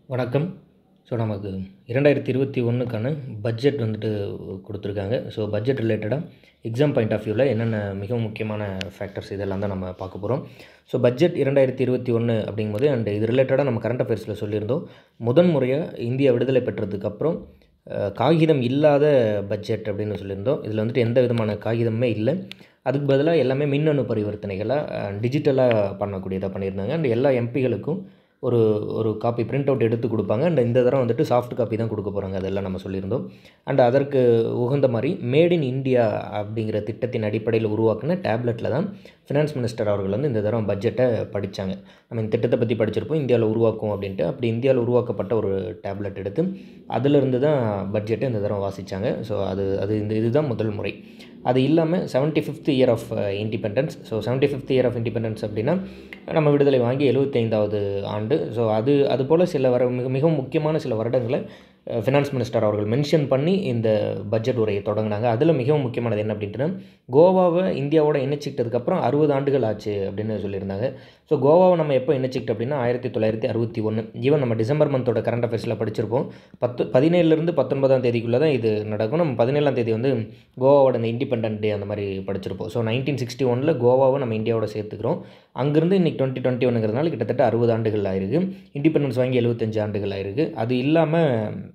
வணக்கம் ஸோ நமக்கு இரண்டாயிரத்தி இருபத்தி ஒன்றுக்கான பட்ஜெட் வந்துட்டு கொடுத்துருக்காங்க ஸோ பட்ஜெட் ரிலேட்டடாக எக்ஸாம் பாயிண்ட் ஆஃப் வியூவில் என்னென்ன மிக முக்கியமான ஃபேக்டர்ஸ் இதெல்லாம் தான் நம்ம பார்க்க போகிறோம் ஸோ பட்ஜெட் இரண்டாயிரத்தி இருபத்தி ஒன்று அப்படிங்கும்போது அண்ட் இது ரிலேட்டடாக நம்ம கரண்ட் அஃபேர்ஸில் சொல்லியிருந்தோம் முதன் முறையாக இந்தியா விடுதலை பெற்றதுக்கப்புறம் அஹ், காகிதம் இல்லாத பட்ஜெட் அப்படின்னு சொல்லியிருந்தோம் இதில் வந்துட்டு எந்த விதமான காகிதமே இல்லை அதுக்கு பதிலாக எல்லாமே மின்னணு பரிவர்த்தனைகளாக டிஜிட்டலாக பண்ணக்கூடியதாக பண்ணியிருந்தாங்க அண்ட் எல்லா எம்பிகளுக்கும் ஒரு ஒரு காப்பி பிரிண்ட் அவுட் எடுத்து கொடுப்பாங்க அண்ட் இந்த தடவை வந்துட்டு சாஃப்ட் காப்பி தான் கொடுக்க போகிறாங்க அதெல்லாம் நம்ம சொல்லியிருந்தோம் அண்ட் அதற்கு உகந்த மாதிரி மேட் இன் இந்தியா அப்படிங்கிற திட்டத்தின் அடிப்படையில் உருவாக்கின டேப்லெட்டில் தான் ஃபினான்ஸ் மினிஸ்டர் அவர்கள் வந்து இந்த தடவை பட்ஜெட்டை படித்தாங்க நம்ம இந்த திட்டத்தை பற்றி படிச்சிருப்போம் இந்தியாவில் உருவாக்கும் அப்படின்ட்டு அப்படி இந்தியாவில் உருவாக்கப்பட்ட ஒரு டேப்லெட் எடுத்து அதிலிருந்து தான் பட்ஜெட்டை இந்த தடவை வாசித்தாங்க ஸோ அது அது இந்த இதுதான் முதல் முறை அது இல்லாமல் seventy fifth year of independence so seventy fifth year of independence அப்படின்னா நம்ம விடுதலை வாங்கி எழுபத்தைந்தாவது ஆண்டு ஸோ அது அது போல் சில வர மிக மிகவும் முக்கியமான சில வருடங்களை ஃபினான்ஸ் மினிஸ்டர் அவர்கள் மென்ஷன் பண்ணி இந்த பட்ஜெட் உரையை தொடங்கினாங்க அதில் மிகவும் முக்கியமானது என்ன அப்படின்ட்டுனா கோவாவை இந்தியாவோட இணைச்சிக்கிட்டதுக்கப்புறம் அறுபது ஆண்டுகள் ஆச்சு அப்படின்னு சொல்லியிருந்தாங்க ஸோ கோவாவை நம்ம எப்போ இணைச்சிக்கிட்டு அப்படின்னா ஆயிரத்தி தொள்ளாயிரத்தி அறுபத்தி ஒன்று ஈவன் நம்ம டிசம்பர் மந்தோட கரண்ட் அஃபேர்ஸில் படிச்சிருப்போம் பத்து பதினேழுலேருந்து பத்தொன்பதாம் தேதிக்குள்ளே தான் இது நடக்கும் நம்ம பதினேழாம் தேதி வந்து கோவாவோட இந்த இண்டிபெண்டன்ட் டே அந்த மாதிரி படிச்சிருப்போம் ஸோ நைன்டீன் சிக்ஸ்டி ஒனில் கோவாவை நம்ம இந்தியாவோட சேர்த்துக்கிறோம் அங்கேருந்து இன்றைக்கி டுவெண்ட்டி டுவெண்ட்டி ஒன்றுங்கிறதுனால கிட்டத்தட்ட அறுபது ஆண்டுகள் ஆயிருக்கு இண்டிபெண்டன்ஸ் வாங்கி எழுபத்தஞ்சு ஆண்டுகள் ஆயிருக்கு அது இல்லாமல்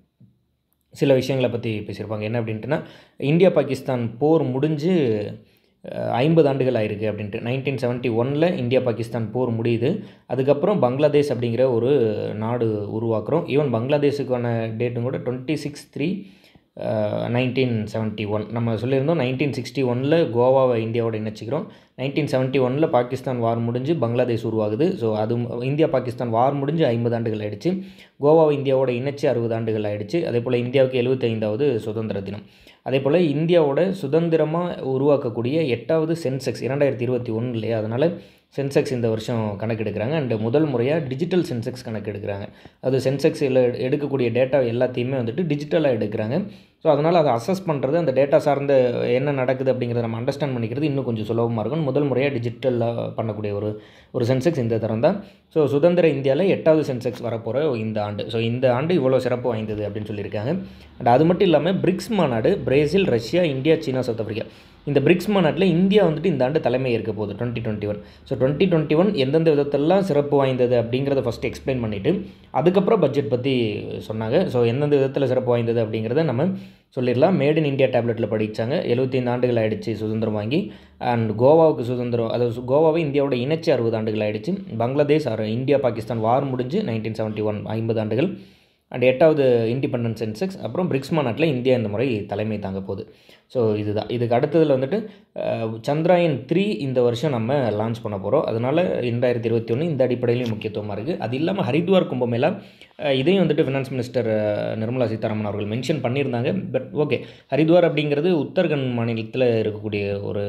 சில விஷயங்களை பற்றி பேசியிருப்பாங்க என்ன அப்படின்ட்டுனா இந்தியா பாகிஸ்தான் போர் முடிஞ்சு அஹ், ஐம்பது ஆண்டுகள் ஆயிருக்கு அப்படின்ட்டு நைன்டீன் செவன்ட்டி ஒனில் இந்தியா பாகிஸ்தான் போர் முடியுது அதுக்கப்புறம் பங்களாதேஷ் அப்படிங்கிற ஒரு நாடு உருவாக்குறோம் ஈவன் பங்களாதேஷுக்கான டேட்டும் கூட twenty six three nineteen seventy one நம்ம சொல்லியிருந்தோம் நைன்டீன் சிக்ஸ்டி ஒனில் கோவாவை இந்தியாவோட இணைச்சிக்கிறோம் நைன்டீன் செவன்ட்டி ஒனில் பாகிஸ்தான் வார் முடிஞ்சு பங்களாதேஷ் உருவாகுது ஸோ அது இந்தியா பாகிஸ்தான் வார் முடிஞ்சு ஐம்பது ஆண்டுகள் ஆயிடுச்சு கோவாவை இந்தியாவோட இணைச்சி அறுபது ஆண்டுகள் ஆயிடுச்சு அதே போல் இந்தியாவுக்கு எழுபத்தைந்தாவது சுதந்திர தினம் அதே போல் இந்தியாவோட சுதந்திரமாக உருவாக்கக்கூடிய எட்டாவது சென்செக்ஸ் இரண்டாயிரத்தி இருபத்தி ஒன்று இல்லையா அதனால் சென்செக்ஸ் இந்த வருஷம் கணக்கெடுக்கிறாங்க அண்ட் முதல் முறையாக டிஜிட்டல் சென்செக்ஸ் கணக்கெடுக்கிறாங்க அது சென்செக்ஸில் எடுக்கக்கூடிய டேட்டா எல்லாத்தையுமே வந்துட்டு டிஜிட்டலாக எடுக்கிறாங்க ஸோ அதனால் அதை அசஸ் பண்ணுறது அந்த டேட்டா சார்ந்த என்ன நடக்குது அப்படிங்கிறத நம்ம அண்டர்ஸ்டாண்ட் பண்ணிக்கிறது இன்னும் கொஞ்சம் சுலபமாக இருக்கும் முதல் முறையாக டிஜிட்டலாக பண்ணக்கூடிய ஒரு ஒரு சென்செக்ஸ் இந்த தரம் தான் ஸோ சுதந்திர இந்தியாவில் எட்டாவது சென்செக்ஸ் வரப்போகிற இந்த ஆண்டு ஸோ இந்த ஆண்டு இவ்வளோ சிறப்பு வாய்ந்தது அப்படின்னு சொல்லியிருக்காங்க அண்ட் அது மட்டும் இல்லாமல் பிரிக்ஸ் மாநாடு பிரேசில் ரஷ்யா இந்தியா சீனா சவுத் ஆஃப்ரிக்கா இந்த பிரிக்ஸ் மாநாட்டில் இந்தியா வந்துட்டு இந்த ஆண்டு தலைமை ஏற்க போகுது twenty twenty one so twenty twenty one எந்தெந்த விதத்தெல்லாம் சிறப்பு வாய்ந்தது அப்படிங்கிறத ஃபஸ்ட்டு எக்ஸ்பிளைன் பண்ணிவிட்டு அதுக்கப்புறம் பட்ஜெட் பற்றி சொன்னாங்க ஸோ எந்தெந்த விதத்தில் சிறப்பு வாய்ந்தது அப்படிங்கிறத நம்ம சொல்லிடலாம் மேட் இன் இந்தியா டேப்லெட்டில் படித்தாங்க எழுபத்தைந்து ஆண்டுகள் ஆயிடுச்சு சுதந்திரம் வாங்கி அண்ட் கோவாவுக்கு சுதந்திரம் அதாவது கோவாவை இந்தியாவோட இணைச்சி அறுபது ஆண்டுகள் ஆயிடுச்சு Bangladesh or India Pakistan war முடிஞ்சு நைன்டீன் செவன்ட்டி ஒன் ஐம்பது ஆண்டுகள் அண்ட் எட்டாவது இண்டிபெண்டன்ஸ் சென்செக்ஸ் அப்புறம் பிரிக்ஸ் மாநாட்டில் இந்தியா இந்த முறை தலைமை தாங்க போகுது ஸோ இதுதான் இதுக்கு அடுத்ததில் வந்துட்டு அஹ், சந்திராயன் த்ரீ இந்த வருஷம் நம்ம லான்ச் பண்ண போகிறோம் அதனால் ரெண்டாயிரத்தி இருபத்தி ஒன்று இந்த அடிப்படையிலையும் முக்கியத்துவமாக இருக்குது அது இல்லாமல் ஹரித்வார் கும்பமேளா அஹ், இதையும் வந்துட்டு ஃபினான்ஸ் மினிஸ்டர் அஹ், நிர்மலா சீதாராமன் அவர்கள் மென்ஷன் பண்ணியிருந்தாங்க பட் ஓகே ஹரித்வார் அப்படிங்கிறது உத்தரகண்ட் மாநிலத்தில் இருக்கக்கூடிய ஒரு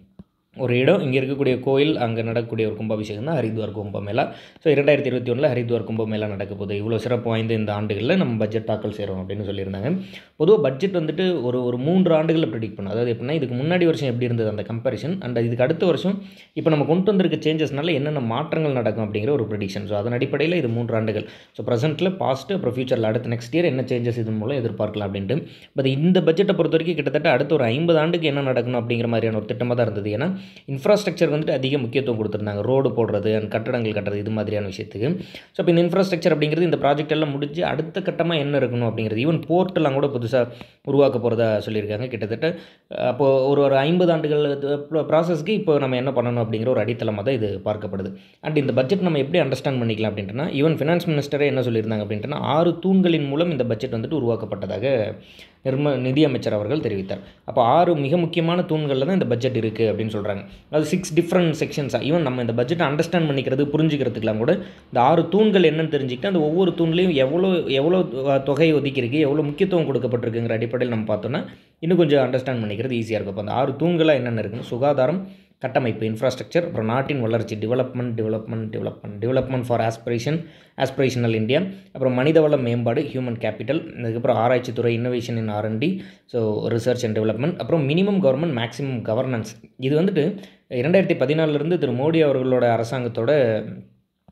ஒரு இடம் இங்கே இருக்கக்கூடிய கோயில் அங்கே நடக்கக்கூடிய ஒரு கும்பாபிஷேகம் தான் ஹரித்வார் கும்பமேளா ஸோ இரண்டாயிரத்தி இருபத்தி ஒன்றில் ஹரித்வார் கும்பமேளா நடக்க போகுது இவ்வளோ சிறப்பு வாய்ந்த இந்த ஆண்டுகளில் நம்ம பட்ஜெட் தாக்கல் செய்கிறோம் அப்படின்னு சொல்லியிருந்தாங்க பொதுவாக பட்ஜெட் வந்துட்டு ஒரு ஒரு மூன்று ஆண்டுகளில் ப்ரிடிக்ட் பண்ணும் அதாவது எப்படின்னா இதுக்கு முன்னாடி வருஷம் எப்படி இருந்தது அந்த கம்பேரிஷன் அண்ட் இதுக்கு அடுத்த வருஷம் இப்போ நம்ம கொண்டு வந்திருக்க சேஞ்சஸ்னால என்னென்ன மாற்றங்கள் நடக்கும் அப்படிங்கிற ஒரு ப்ரிடிக்ஷன் ஸோ அதன் அடிப்படையில் இது மூன்று ஆண்டுகள் ஸோ ப்ரெசென்ட்டில் பாஸ்ட்டு அப்புறம் ஃபியூச்சரில் அடுத்த நெக்ஸ்ட் இயர் என்ன சேஞ்சஸ் இதன் மூலம் எதிர்பார்க்கலாம் அப்படின்ட்டு பட் இந்த பட்ஜெட்டை பொறுத்த வரைக்கும் கிட்டத்தட்ட அடுத்த ஒரு ஐம்பது ஆண்டுக்கு என்ன நடக்கணும் அப்படிங்கிற மாதிரியான ஒரு திட்டமாக தான் இருந்தது ஏன்னா இன்ஃப்ராஸ்ட்ரக்சர் வந்துட்டு அதிக முக்கியத்துவம் கொடுத்துருந்தாங்க ரோடு போடுறது அண்ட் கட்டடங்கள் கட்டுறது இது மாதிரியான விஷயத்துக்கு ஸோ இப்போ இந்த இன்ஃப்ராஸ்ட்ரக்சர் அப்படிங்கிறது இந்த ப்ராஜெக்ட் எல்லாம் முடிஞ்சு அடுத்த கட்டமாக என்ன இருக்கணும் அப்படிங்கிறது ஈவன் போர்ட்டெல்லாம் கூட புதுசாக உருவாக்க போகிறதா சொல்லியிருக்காங்க கிட்டத்தட்ட அப்போது ஒரு ஒரு ஐம்பது ஆண்டுகள் ப்ராசஸ்க்கு இப்போ நம்ம என்ன பண்ணணும் அப்படிங்கிற ஒரு அடித்தளமாக தான் இது பார்க்கப்படுது அண்ட் இந்த பட்ஜெட் நம்ம எப்படி அண்டர்ஸ்டாண்ட் பண்ணிக்கலாம் அப்படின்ட்டுனா ஈவன் ஃபினான்ஸ் மினிஸ்டரே என்ன சொல்லியிருந்தாங்க அப்படின்ட்டுனா ஆறு தூண்களின் மூலம் இந்த பட்ஜெட் வந்துட்டு உருவாக்கப்பட்டதாக நிர்ம நிதியமைச்சர் அவர்கள் தெரிவித்தார் அப்போ ஆறு மிக முக்கியமான தூண்களில் தான் இந்த பட்ஜெட் இருக்குது அப்படின்னு சொல்கிறாங்க அது சிக்ஸ் டிஃப்ரெண்ட் செக்ஷன்ஸாக ஈவன் நம்ம இந்த பட்ஜெட்டை அண்டர்ஸ்டாண்ட் பண்ணிக்கிறது புரிஞ்சுக்கிறதுக்கெலாம் கூட இந்த ஆறு தூண்கள் என்னன்னு தெரிஞ்சுக்கிட்டு அந்த ஒவ்வொரு தூண்லேயும் எவ்வளோ எவ்வளோ அஹ், தொகை ஒதுக்கியிருக்கு எவ்வளோ முக்கியத்துவம் கொடுக்கப்பட்டிருக்குங்கிற அடிப்படையில் நம்ம பார்த்தோன்னா இன்னும் கொஞ்சம் அண்டர்ஸ்டாண்ட் பண்ணிக்கிறது ஈஸியாக இருக்கும் அப்போ அந்த ஆறு தூண்களாக என்னென்ன இருக்குன்னு சுகாதாரம் கட்டமைப்பு இன்ஃப்ராஸ்ட்ரக்சர் அப்புறம் நாட்டின் வளர்ச்சி development development development development for aspiration aspirational India அப்புறம் மனிதவள மேம்பாடு ஹியூமன் கேபிட்டல் அதுக்கப்புறம் ஆராய்ச்சி துறை innovation in R and D so research and development அப்புறம் மினிமம் கவர்மெண்ட் மேக்ஸிமம் கவர்னன்ஸ் இது வந்துட்டு இரண்டாயிரத்தி பதினாலிருந்து திரு மோடி அவர்களோட அரசாங்கத்தோட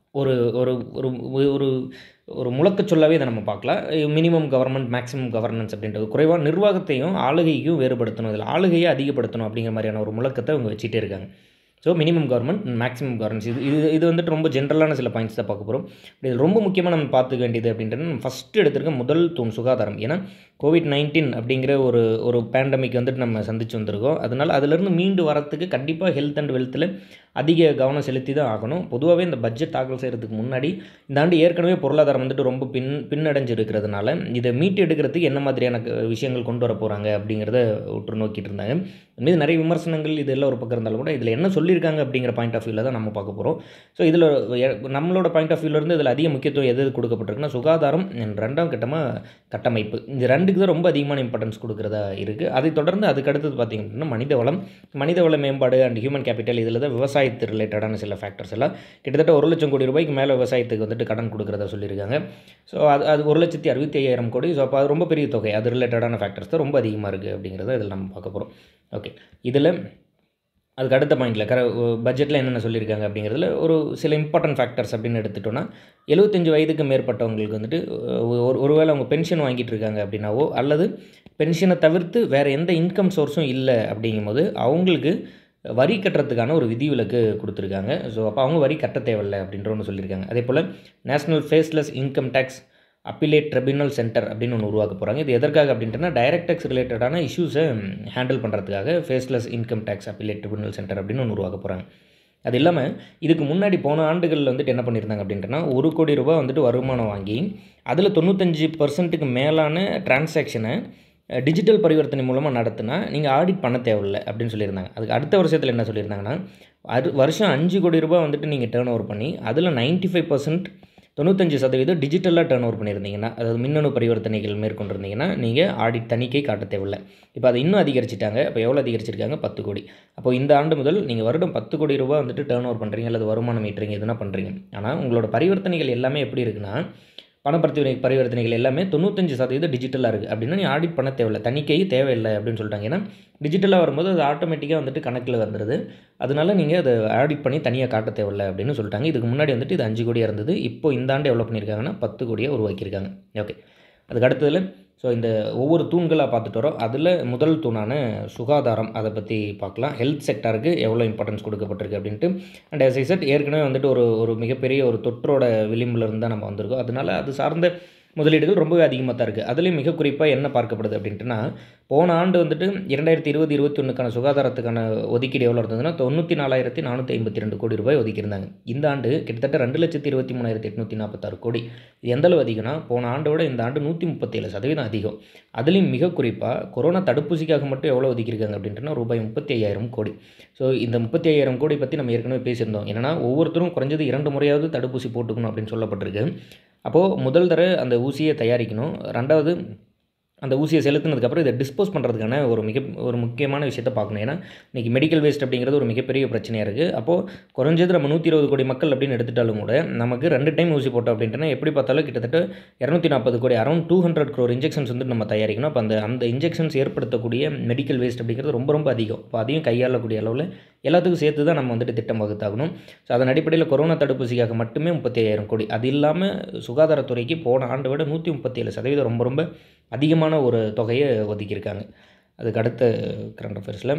ஒரு ஒரு ஒரு ஒரு ஒரு முழக்கச் சொல்லாவே இதை நம்ம பார்க்கலாம் மினிமம் கவர்மெண்ட் மேக்ஸிமம் கவர்னன்ஸ் அப்படின்றது குறைவான நிர்வாகத்தையும் ஆளுகையும் வேறுபடுத்தணும் இதில் ஆளுகையை அதிகப்படுத்தணும் அப்படிங்கிற மாதிரியான ஒரு முழக்கத்தை அவங்க வச்சுட்டே இருக்காங்க so minimum government maximum governance இது இது இது வந்துட்டு ரொம்ப ஜென்ரலான சில பாயிண்ட்ஸ் தான் பார்க்க போகிறோம் இது ரொம்ப முக்கியமாக நம்ம பார்த்துக்க வேண்டியது அப்படின்றது நம்ம ஃபஸ்ட்டு எடுத்திருக்க முதல் தூண் சுகாதாரம் ஏன்னா கோவிட் நைன்டீன் அப்படிங்கிற ஒரு ஒரு பேண்டமிக் வந்துட்டு நம்ம சந்திச்சு வந்திருக்கோம் அதனால் அதிலிருந்து மீண்டு வரத்துக்கு கண்டிப்பாக ஹெல்த் அண்ட் வெல்த்தில் அதிக கவனம் செலுத்தி தான் ஆகணும் பொதுவாகவே இந்த பட்ஜெட் தாக்கல் செய்கிறதுக்கு முன்னாடி இந்த ஆண்டு ஏற்கனவே பொருளாதாரம் வந்துட்டு ரொம்ப பின் பின்னடைஞ்சு இருக்கிறதுனால இதை மீட்டு எடுக்கிறதுக்கு என்ன மாதிரியான க- விஷயங்கள் கொண்டு வர போகிறாங்க அப்படிங்கிறத உற்று நோக்கிட்டு இருந்தாங்க மீது நிறைய விமர்சனங்கள் இதெல்லாம் ஒரு பக்கம் இருந்தாலும் கூட இதில் என்ன சொல்லியிருக்காங்க அப்படிங்கிற பாயிண்ட் ஆஃப் வியூவில் தான் நம்ம பார்க்க போகிறோம் ஸோ இதில் நம்மளோட பாயிண்ட் ஆஃப் வியூலேருந்து இதில் அதிக முக்கியத்துவம் எது எது கொடுக்கப்பட்டிருக்குன்னா சுகாதாரம் and ரெண்டாம் கட்டமாக கட்டமைப்பு இந்த ரெண்டுக்கு தான் ரொம்ப அதிகமான இம்பார்ட்டன்ஸ் கொடுக்குறதா இருக்குது அதை தொடர்ந்து அதுக்கு அடுத்தது பார்த்திங்க அப்படின்னா மனித வளம் மனித வள மேம்பாடு அண்ட் ஹியூமன் கேபிட்டல் இதில் தான் விவசாயத்து ரிலேட்டடான சில ஃபேக்டர்ஸ் எல்லாம் கிட்டத்தட்ட ஒரு லட்சம் கோடி ரூபாய்க்கு மேலே விவசாயத்துக்கு வந்துட்டு கடன் கொடுக்குறதா சொல்லியிருக்காங்க ஸோ அது அது ஒரு லட்சத்தி அறுபத்தி ஐயாயிரம் கோடி ஸோ அப்போ அது ரொம்ப பெரிய தொகை அது ரிலேட்டடான ஃபேக்டர்ஸ் தான் ரொம்ப அதிகமாக இருக்குது அப்படிங்கிறத இதில் நம்ம பார்க்க போகிறோம் ஓகே இதில் அதுக்கு அடுத்த பாயிண்டில் கர பட்ஜெட்டில் என்னென்ன சொல்லியிருக்காங்க அப்படிங்கிறதுல ஒரு சில இம்பார்ட்டன்ட் ஃபேக்டர்ஸ் அப்படின்னு எடுத்துட்டோன்னா எழுபத்தஞ்சு வயதுக்கு மேற்பட்டவங்களுக்கு வந்துட்டு ஒ- ஒரு ஒருவேளை அவங்க பென்ஷன் வாங்கிட்டு இருக்காங்க அப்படின்னாவோ அல்லது பென்ஷனை தவிர்த்து வேறு எந்த இன்கம் சோர்ஸும் இல்லை அப்படிங்கும்போது அவங்களுக்கு வரி கட்டுறதுக்கான ஒரு விதிவிலக்கு கொடுத்துருக்காங்க ஸோ அப்போ அவங்க வரி கட்ட தேவையில்லை அப்படின்ற ஒன்று சொல்லியிருக்காங்க அதே போல் national faceless income tax appellate tribunal centre அப்படின்னு ஒன்று உருவாக்க போகிறாங்க இது எதற்காக அப்படின்ட்டுனா டைரக்ட் டேக்ஸ் ரிலேட்டடான இஷ்யூஸை ஹேண்டில் பண்ணுறதுக்காக faceless income tax appellate tribunal centre அப்படின்னு ஒன்று உருவாக்க போகிறாங்க அது இல்லாமல் இதுக்கு முன்னாடி போன ஆண்டுகளில் வந்துட்டு என்ன பண்ணியிருந்தாங்க அப்படின்ட்டுனா ஒரு கோடி ரூபாய் வந்துட்டு வருமானம் வாங்கி அதில் தொண்ணூத்தஞ்சு பர்சன்ட்டுக்கு மேலான டிரான்சாக்ஷனை டிஜிட்டல் பரிவர்த்தனை மூலமாக நடத்தினா நீங்கள் ஆடிட் பண்ண தேவையில்லை அப்படின்னு சொல்லியிருந்தாங்க அதுக்கு அடுத்த வருஷத்தில் என்ன சொல்லியிருந்தாங்கன்னா அது வருஷம் அஞ்சு கோடி ரூபாய் வந்துட்டு நீங்கள் டேர்ன் ஓவர் பண்ணி அதில் நைன்ட்டி ஃபைவ் பர்சன்ட் தொண்ணூத்தஞ்சு சதவீதம் டிஜிட்டலாக டேர்ன் ஓவர் பண்ணியிருந்தீங்கன்னா அதாவது மின்னணு பரிவர்த்தனைகள் மேற்கொண்டிருந்தீங்கன்னா நீங்கள் ஆடிட் தணிக்கை காட்ட தேவையில்லை இப்போ அதை இன்னும் அதிகரிச்சிட்டாங்க இப்போ எவ்வளோ அதிகரிச்சிருக்காங்க பத்து கோடி அப்போ இந்த ஆண்டு முதல் நீங்கள் வருடம் பத்து கோடி ரூபாய் வந்துட்டு டேர்ன் ஓவர் பண்ணுறீங்க அல்லது வருமானம் ஈட்டுறீங்க எதுனா பண்ணுறீங்க ஆனால் உங்களோட பரிவர்த்தனைகள் எல்லாமே எப்படி இருக்குன்னா பண பரிவர்த்தனை பரிவர்த்தனைகள் எல்லாமே தொண்ணூத்தஞ்சு சதவீதம் டிஜிட்டலாக இருக்குது அப்படின்னா நீ ஆடிட் பண்ண தேவையில்லை தணிக்கை தேவையில்லை அப்படின்னு சொல்லிட்டாங்க ஏன்னா டிஜிட்டலாக வரும்போது அது ஆட்டோமேட்டிக்காக வந்துட்டு கணக்கில் வந்துடுது அதனால நீங்கள் அதை ஆடிட் பண்ணி தனியாக காட்ட தேவையில்லை அப்படின்னு சொல்லிட்டாங்க இதுக்கு முன்னாடி வந்துட்டு இது அஞ்சு கோடியாக இருந்தது இப்போ இந்த ஆண்டு எவ்வளோ பண்ணியிருக்காங்கன்னா பத்து கோடியாக உருவாக்கியிருக்காங்க ஓகே அதுக்கு அடுத்ததில் ஸோ இந்த ஒவ்வொரு தூண்களாக பார்த்துட்டு வரோம் அதில் முதல் தூணான சுகாதாரம் அதை பற்றி பார்க்கலாம் ஹெல்த் செக்டாருக்கு எவ்வளோ இம்பார்ட்டன்ஸ் கொடுக்கப்பட்டிருக்கு அப்படின்ட்டு அண்ட் as I said ஏற்கனவே வந்துட்டு ஒரு ஒரு மிகப்பெரிய ஒரு தொற்றோட விளிம்புல இருந்து தான் நம்ம வந்திருக்கோம் அதனால அது சார்ந்த முதலீடுகள் ரொம்பவே அதிகமாக தான் இருக்குது அதுலேயும் மிக குறிப்பாக என்ன பார்க்கப்படுது அப்படின்ட்டுனா போன ஆண்டு வந்துட்டு இரண்டாயிரத்தி இருபது இருபத்தி ஒன்றுக்கான சுகாதாரத்துக்கான ஒதுக்கீடு எவ்வளோ இருந்ததுன்னா தொண்ணூற்றி நாலாயிரத்தி நானூற்றி ஐம்பத்தி ரெண்டு கோடி ரூபாய் ஒதுக்கியிருந்தாங்க இந்த ஆண்டு கிட்டத்தட்ட ரெண்டு லட்சத்தி இருபத்தி மூணாயிரத்தி எட்நூற்றி நாற்பத்தாறு கோடி இது எந்த அளவு அதிகம்னா போன ஆண்டோட இந்த ஆண்டு நூற்றி முப்பத்தேழு சதவீதம் அதிகம் அதுலேயும் மிக குறிப்பாக கொரோனா தடுப்பூசிக்காக மட்டும் எவ்வளோ ஒதுக்கியிருக்காங்க அப்படின்ட்டுனா ரூபாய் முப்பத்தி ஐயாயிரம் கோடி ஸோ இந்த முப்பத்தி ஐயாயிரம் கோடி பற்றி நம்ம ஏற்கனவே பேசியிருந்தோம் என்னன்னா ஒவ்வொருத்தரும் குறைஞ்சது இரண்டு முறையாவது தடுப்பூசி போட்டுக்கணும் அப்படின்னு சொல்லப்பட்டிருக்கு அப்போது முதல் தர அந்த ஊசியை தயாரிக்கணும் ரெண்டாவது அந்த ஊசியை செலுத்தினதுக்கப்புறம் இதை டிஸ்போஸ் பண்ணுறதுக்கான ஒரு மிக ஒரு முக்கியமான விஷயத்தை பார்க்கணும் ஏன்னா இன்றைக்கி மெடிக்கல் வேஸ்ட் அப்படிங்கிறது ஒரு மிகப்பெரிய பிரச்சனையாக இருக்குது அப்போது குறைஞ்சது நம்ம நூற்றி இருபது கோடி மக்கள் அப்படின்னு எடுத்துட்டாலும் கூட நமக்கு ரெண்டு டைம் ஊசி போட்டோம் அப்படின்ட்டுனா எப்படி பார்த்தாலும் கிட்டத்தட்ட இரநூத்தி நாற்பது கோடி around two hundred crore injections வந்து நம்ம தயாரிக்கணும் அப்போ அந்த அந்த இன்ஜெக்ஷன்ஸ் ஏற்படுத்தக்கூடிய மெடிக்கல் வேஸ்ட் அப்படிங்கிறது ரொம்ப ரொம்ப அதிகம் இப்போ அதையும் கையாளக்கூடிய அளவில் எல்லாத்துக்கும் சேர்த்து தான் நம்ம வந்துட்டு திட்டம் வகுத்தாகணும் ஸோ அதன் அடிப்படையில் கொரோனா தடுப்பூசிக்காக மட்டுமே முப்பத்தி ஐயாயிரம் கோடி அது இல்லாமல் சுகாதாரத்துறைக்கு போன ஆண்டை விட நூற்றி முப்பத்தி ஏழு சதவீதம் ரொம்ப ரொம்ப அதிகமான ஒரு தொகையை ஒதுக்கியிருக்காங்க அதுக்கு அடுத்த கரண்ட் அஃபேர்ஸில்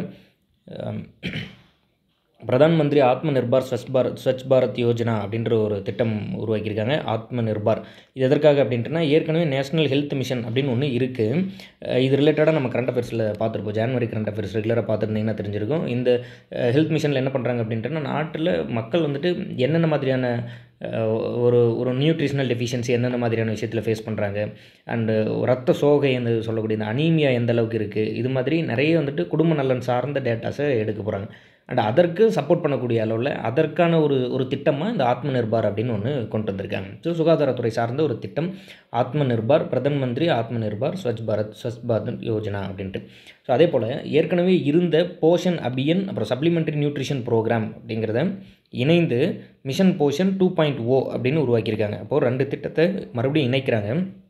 பிரதான் மந்திரி ஆத்ம நிர்பார் ஸ்வச் பாரத் ஸ்வச் பாரத் யோஜனா அப்படின்ற ஒரு திட்டம் உருவாக்கியிருக்காங்க ஆத்ம நிர்பார் இது எதற்காக அப்படின்ட்டுனா ஏற்கனவே நேஷனல் ஹெல்த் மிஷன் அப்படின்னு ஒன்று இருக்குது இது ரிலேட்டடாக நம்ம கரண்ட் அஃபேர்ஸில் பார்த்துருப்போம் ஜான்வரி கரண்ட் அஃபேர்ஸ் ரெகுலராக பார்த்துருந்தீங்கன்னா தெரிஞ்சிருக்கும் இந்த ஹெல்த் மிஷனில் என்ன பண்ணுறாங்க அப்படின்ட்டுனா நாட்டில் மக்கள் வந்துட்டு என்னென்ன மாதிரியான அஹ், ஒரு ஒரு நியூட்ரிஷனல் டெஃபிஷியன்சி என்னென்ன மாதிரியான விஷயத்தில் ஃபேஸ் பண்ணுறாங்க அண்டு ரத்த சோகை என்று சொல்லக்கூடிய இந்த அனீமியா எந்த அளவுக்கு இருக்குது இது மாதிரி நிறைய வந்துட்டு குடும்ப நலன் சார்ந்த டேட்டாஸை எடுக்க போகிறாங்க அண்ட் அதற்கு சப்போர்ட் பண்ணக்கூடிய அளவில் அதற்கான ஒரு ஒரு திட்டமாக இந்த ஆத்ம நிர்பார் அப்படின்னு ஒன்று கொண்டு வந்திருக்காங்க ஸோ சுகாதாரத்துறை சார்ந்த ஒரு திட்டம் ஆத்ம நிர்பார் பிரதம மந்திரி ஆத்ம நிர்பார் ஸ்வச் பாரத் ஸ்வச் பாரத் யோஜனா அப்படின்ட்டு ஸோ அதே போல் ஏற்கனவே இருந்த போஷன் அபியன் அப்புறம் சப்ளிமெண்டரி நியூட்ரிஷன் ப்ரோக்ராம் அப்படிங்கிறத இணைந்து mission Poshan two point O அப்படின்னு உருவாக்கியிருக்காங்க அப்போது ரெண்டு திட்டத்தை மறுபடியும் இணைக்கிறாங்க